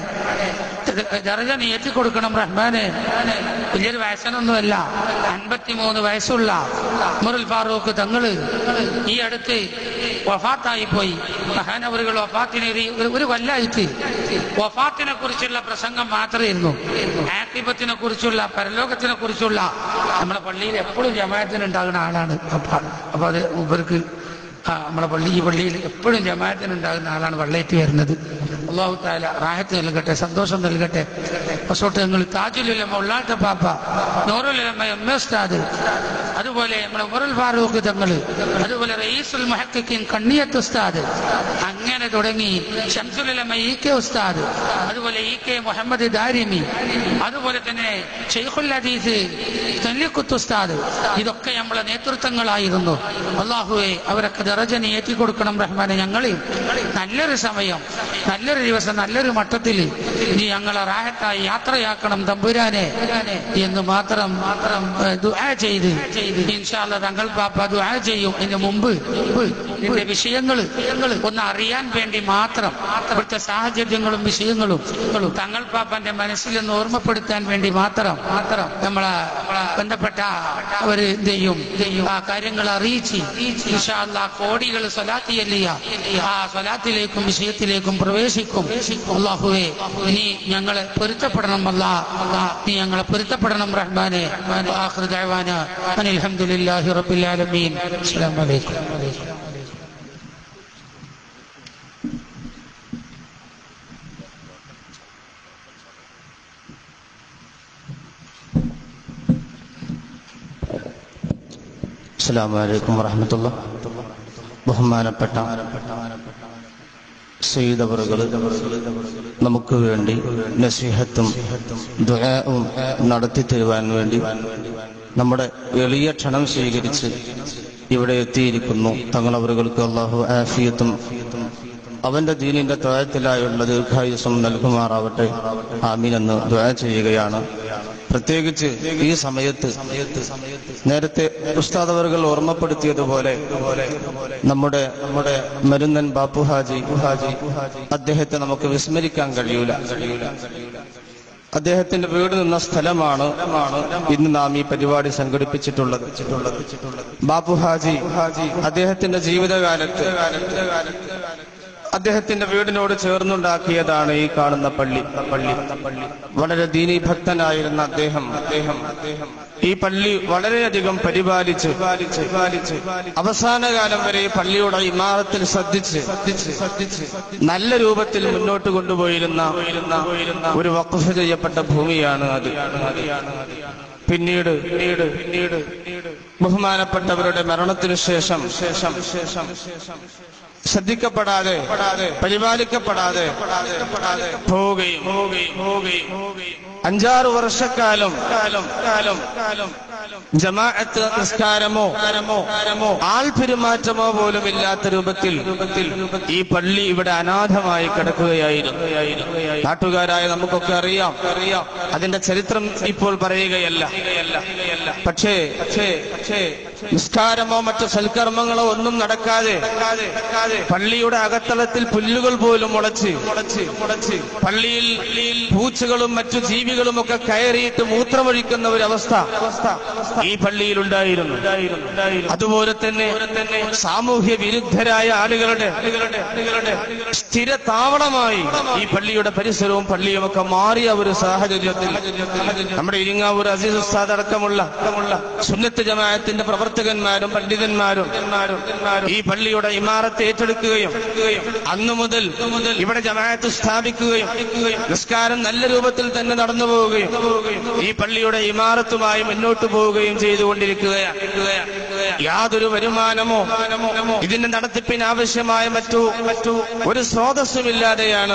ദർജ നീതി കൊടുക്കണം റഹ്മാനെ വലിയൊരു വയസ്സനൊന്നുമല്ല അൻപത്തിമൂന്ന് വയസ്സുള്ള ഉമറുൽ ഫാറൂഖ് തങ്ങള് ഈ അടുത്ത് വഫാത്തായി പോയി മഹാനവറുകൾ വഫാത്തിന് ഒരു- ഒരു കൊല്ലായിട്ട് വഫാത്തിനെ കുറിച്ചുള്ള പ്രസംഗം മാത്രമായിരുന്നു ആക്തിപത്തിനെ കുറിച്ചുള്ള പരലോകത്തിനെ കുറിച്ചുള്ള നമ്മുടെ പള്ളിയിൽ എപ്പോഴും ജമാഅത്തിന് ഉണ്ടാകുന്ന ആളാണ് അപ്പൊ അപ്പൊ അത് ഇവർക്ക് ആ, നമ്മുടെ പള്ളി ഈ പള്ളിയിൽ എപ്പോഴും ജമാഅത്തിന് ഉണ്ടാകുന്ന ആളാണ് വെള്ളേറ്റ് വരുന്നത് അള്ളാഹു താല റാഹത്ത് നൽകട്ടെ സന്തോഷം നൽകട്ടെ പസോട്ട് ഞങ്ങൾ താജുലുലമ്മ ഉള്ളാട്ട പാപ്പ നൂറുലമ്മ എം എ ഉസ്താദ് അതുപോലെ നമ്മുടെ ഉമറുൽ ഫാറൂഖ് തങ്ങള് അതുപോലെ റയീസുൽ മുഹക്കിൻ കണ്ണിയത്ത് ഉസ്താദ് അങ്ങനെ തുടങ്ങി ഷംസുലമ്മ ഇ കെ ഉസ്താദ് അതുപോലെ ഇ കെ മുഹമ്മദ് ദാരിമി അതുപോലെ തന്നെ ഷെയ്ഖുൽ ഹദീസ് തല്ലിക്കുത്ത് ഉസ്താദ് ഇതൊക്കെ നമ്മളെ നേതൃത്വങ്ങളായിരുന്നു അള്ളാഹുവെ അവരൊക്കെ ദറജനെ ഏറ്റി കൊടുക്കണം റഹ്മാനെ ഞങ്ങളെയും നല്ലൊരു സമയം നല്ലൊരു ദിവസം നല്ലൊരു മട്ടത്തിൽ നീ ഞങ്ങളെ റാഹത്തായി യാത്രയാക്കണം തമ്പുരാനെ എന്ന് മാത്രം മാത്രം ഏഹ്, ദുആ ചെയ്ത് ഇൻഷാല്ല തങ്ങൾ പാപ്പ ദുആ ചെയ്യും ഇതിന് മുമ്പ് മുമ്പ് ഇതിന്റെ വിഷയങ്ങൾ ഒന്ന് അറിയാൻ വേണ്ടി മാത്രം ഇവിടുത്തെ സാഹചര്യങ്ങളും വിഷയങ്ങളും തങ്ങൾ പാപ്പന്റെ മനസ്സിൽ നിന്ന് ഓർമ്മപ്പെടുത്താൻ വേണ്ടി മാത്രം മാത്രം നമ്മളെ ബന്ധപ്പെട്ട അവര് എന്ത് ചെയ്യും ആ കാര്യങ്ങൾ അറിയിച്ച് ഇൻഷാല്ല കോടികൾ സ്വലാത്തിയല്ലിയ ആ സ്വലാത്തിലേക്കും വിഷയത്തിലേക്കും പ്രവേശിക്കും അള്ളാഹുവേ നീ ഞങ്ങളെ പൊരുത്തപ്പെടണം അല്ലാ നീ ഞങ്ങളെ പൊരുത്തപ്പെടണം റഹ്മാനെ ആഖിർ ദഅവാന അനിൽ ഹംദുലില്ലാഹി റബ്ബിൽ ആലമീൻ അസ്സലാമു അലൈക്കും അസ്സാം വലൈക്കും വറഹമത്തുള്ള ബഹുമാനപ്പെട്ട സയ്യിദവറുകൾ നമുക്ക് വേണ്ടി നസീഹത്തും ദുആവും നടത്തി തരുവാൻ വേണ്ടി നമ്മുടെ എളിയ ക്ഷണം സ്വീകരിച്ച് ഇവിടെ എത്തിയിരിക്കുന്നു തങ്ങളവറുകൾക്ക് അള്ളാഹു ആഫിയത്തും അവന്റെ ദീനിന്റെ ത്വയത്തിലായുള്ള ദീർഘായുസം നൽകുമാറാവട്ടെ ആമീൻ എന്ന് ദ്വാ ചെയ്യുകയാണ് പ്രത്യേകിച്ച് ഈ സമയത്ത് നേരത്തെ ഉസ്താദവറുകൾ ഓർമ്മപ്പെടുത്തിയതുപോലെ നമ്മുടെ നമ്മുടെ മരുന്നൻ ബാപ്പു ഹാജി ഹാജി അദ്ദേഹത്തെ നമുക്ക് വിസ്മരിക്കാൻ കഴിയൂല അദ്ദേഹത്തിന്റെ വീട് നിന്ന സ്ഥലമാണ് ഇന്ന് നാം ഈ പരിപാടി സംഘടിപ്പിച്ചിട്ടുള്ളത് ബാപ്പു ഹാജി അദ്ദേഹത്തിന്റെ ജീവിതകാലത്ത് അദ്ദേഹത്തിന്റെ വീടിനോട് ചേർന്നുണ്ടാക്കിയതാണ് ഈ കാണുന്ന പള്ളി പള്ളി വളരെ ദീനി ഭക്തനായിരുന്ന അദ്ദേഹം അദ്ദേഹം അദ്ദേഹം ഈ പള്ളി വളരെയധികം പരിപാലിച്ച് പരിപാലിച്ച് അവസാന കാലം വരെ ഈ പള്ളിയുടെ ഇമാറത്തിൽ ശ്രദ്ധിച്ച് ശ്രദ്ധിച്ച് ശ്രദ്ധിച്ച് നല്ല രൂപത്തിൽ മുന്നോട്ട് കൊണ്ടുപോയിരുന്ന ഒരു വഖഫ് ചെയ്യപ്പെട്ട ഭൂമിയാണ് അത് പിന്നീട് പിന്നീട് പിന്നീട് ബഹുമാനപ്പെട്ടവരുടെ മരണത്തിനു ശേഷം ശേഷം ശേഷം ശേഷം ശ്രദ്ധിക്കപ്പെടാതെ പരിപാലിക്കപ്പെടാതെ പോവുകയും പോവുകയും പോവുകയും അഞ്ചാറ് വർഷക്കാലം കാലം കാലം കാലം ജമാഅത്ത് നിസ്കാരമോ ആൾ പെരുമാറ്റമോ പോലും ഇല്ലാത്ത രൂപത്തിൽ ഈ പള്ളി ഇവിടെ അനാഥമായി കിടക്കുകയായിരുന്നു നാട്ടുകാരായ നമുക്കൊക്കെ അറിയാം അറിയാം അതിന്റെ ചരിത്രം ഇപ്പോൾ പറയുകയല്ല പക്ഷേ പക്ഷേ പക്ഷേ നിസ്കാരമോ മറ്റു സൽക്കർമ്മങ്ങളോ ഒന്നും നടക്കാതെ പള്ളിയുടെ അകത്തളത്തിൽ പുല്ലുകൾ പോലും മുളച്ച് മുളച്ച് മുളച്ച് പള്ളിയിൽ പൂച്ചകളും മറ്റു ജീവികളും ഒക്കെ കയറിയിട്ട് മൂത്രമൊഴിക്കുന്ന ഒരു അവസ്ഥ അവസ്ഥ ഈ പള്ളിയിൽ ഉണ്ടായിരുന്നു അതുപോലെ തന്നെ സാമൂഹ്യ വിരുദ്ധരായ ആളുകളുടെ സ്ഥിര താവളമായി ഈ പള്ളിയുടെ പരിസരവും പള്ളിയും ഒക്കെ മാറിയ ഒരു സാഹചര്യത്തിൽ നമ്മുടെ ഇരിങ്ങാവൂർ അസീസ് ഉസ്താദ് അടക്കമുള്ള സുന്നത്ത് ജമാഅത്തിന്റെ പ്രവർത്തകന്മാരും പണ്ഡിതന്മാരും ഈ പള്ളിയുടെ ഇമാറത്ത് ഏറ്റെടുക്കുകയും അന്നു മുതൽ ഇവിടെ ജമാഅത്ത് സ്ഥാപിക്കുകയും നിസ്കാരം നല്ല രൂപത്തിൽ തന്നെ നടന്നു പോവുകയും ഈ പള്ളിയുടെ ഇമാറത്തുമായി മുന്നോട്ട് പോവുകയും ചെയ്തുകൊണ്ടിരിക്കുകയാണ് യാതൊരു വരുമാനമോ ഇതിന്റെ നടത്തിപ്പിന് ആവശ്യമായ മറ്റു മറ്റു ഒരു സ്രോതസ്സുമില്ലാതെയാണ്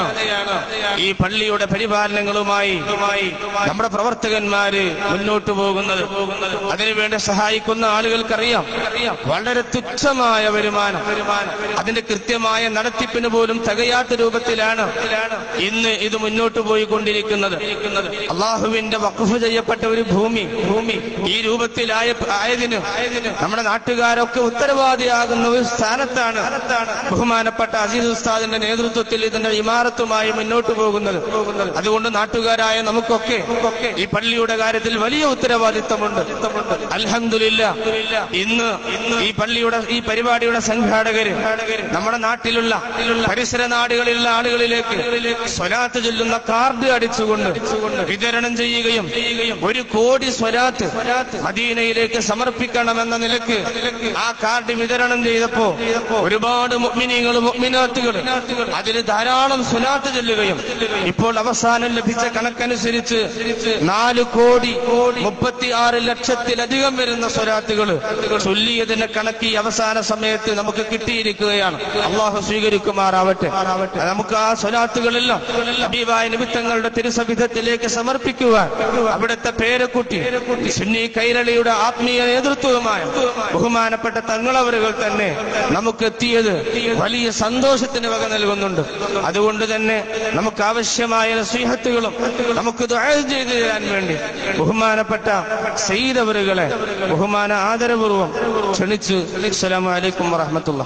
ഈ പള്ളിയുടെ പരിപാലനങ്ങളുമായി നമ്മുടെ പ്രവർത്തകന്മാര് മുന്നോട്ട് പോകുന്നത് അതിനുവേണ്ടി സഹായിക്കുന്ന ആളുകൾക്കറിയാം വളരെ തുച്ഛമായ വരുമാനം അതിന്റെ കൃത്യമായ നടത്തിപ്പിന് പോലും തികയാത്ത രൂപത്തിലാണ് ഇന്ന് ഇത് മുന്നോട്ട് പോയിക്കൊണ്ടിരിക്കുന്നത് അള്ളാഹുവിന്റെ വഖഫ് ചെയ്യപ്പെട്ട ഒരു ഭൂമി ഭൂമി ഈ രൂപത്തിലായ ആയതിന് നമ്മുടെ നാട്ടുകാരൊക്കെ ഉത്തരവാദിയാകുന്ന ഒരു സ്ഥാനത്താണ് ബഹുമാനപ്പെട്ട അസീസ് ഉസ്താദിന്റെ നേതൃത്വത്തിൽ ഇതിന്റെ ഇമാരത്തുമായി മുന്നോട്ട് പോകുന്നത് അതുകൊണ്ട് നാട്ടുകാരായ നമുക്കൊക്കെ ഈ പള്ളിയുടെ കാര്യത്തിൽ വലിയ ഉത്തരവാദിത്തമുണ്ട് അൽഹംദുലില്ല ഇന്ന് ഈ പള്ളിയുടെ ഈ പരിപാടിയുടെ സംഘാടകര് നമ്മുടെ നാട്ടിലുള്ള പരിസര നാടുകളിലുള്ള ആളുകളിലേക്ക് സ്വലാത്ത് ചൊല്ലുന്ന കാർഡ് അടിച്ചുകൊണ്ട് വിതരണം ചെയ്യുകയും ഒരു കോടി സ്വലാത്ത് മദീനയിലേക്ക് സമർപ്പിക്കണമെന്ന നിലക്ക് ആ കാർഡ് വിതരണം ചെയ്തപ്പോ ഒരുപാട് മുഗ്മിനികളും മുഗ്മിനാത്തുകൾ അതിൽ ധാരാളം സ്വലാത്ത് ചൊല്ലുകയും ഇപ്പോൾ അവസാനം ലഭിച്ച കണക്കനുസരിച്ച് നാല് കോടി മുപ്പത്തി ആറ് ലക്ഷത്തിലധികം വരുന്ന സ്വലാത്തുകൾ ചൊല്ലിയതിന്റെ കണക്ക് ഈ അവസാന സമയത്ത് നമുക്ക് കിട്ടിയിരിക്കുകയാണ് അള്ളാഹു സ്വീകരിക്കുമാറാവട്ടെ നമുക്ക് ആ സ്വലാത്തുകളെല്ലാം ഹബീബായ നിമിത്തങ്ങളുടെ തിരുസവിധത്തിലേക്ക് സമർപ്പിക്കുവാൻ അവിടുത്തെ പേരക്കുട്ടി സുന്നി കൈരളിയുടെ ആത്മീയ നേതൃത്വവുമായ ബഹുമാനപ്പെട്ട തങ്ങളവരുകൾ തന്നെ നമുക്ക് എത്തിയത് വലിയ സന്തോഷത്തിന് വക നൽകുന്നുണ്ട് അതുകൊണ്ട് തന്നെ നമുക്ക് ആവശ്യമായ നസീഹത്തുകളും നമുക്ക് ദുആ ചെയ്തു തരാൻ വേണ്ടി ബഹുമാനപ്പെട്ട സയ്യിദവറുകളെ ബഹുമാന ആദരപൂർവ്വം ക്ഷണിച്ച് അസ്സലാമു അലൈക്കും വറഹ്മത്തുള്ളാഹി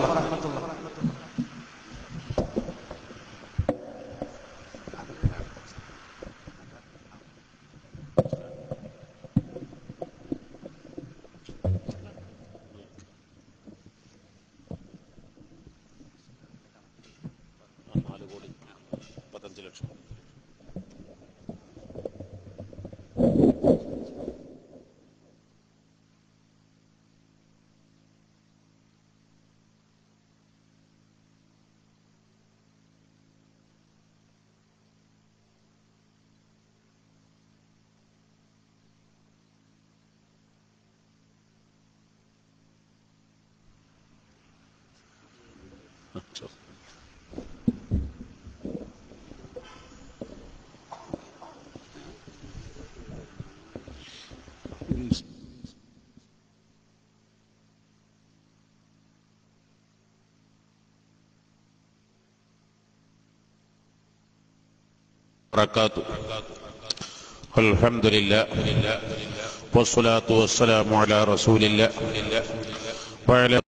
وبركاته الحمد لله والصلاة والسلام على رسول الله وعلى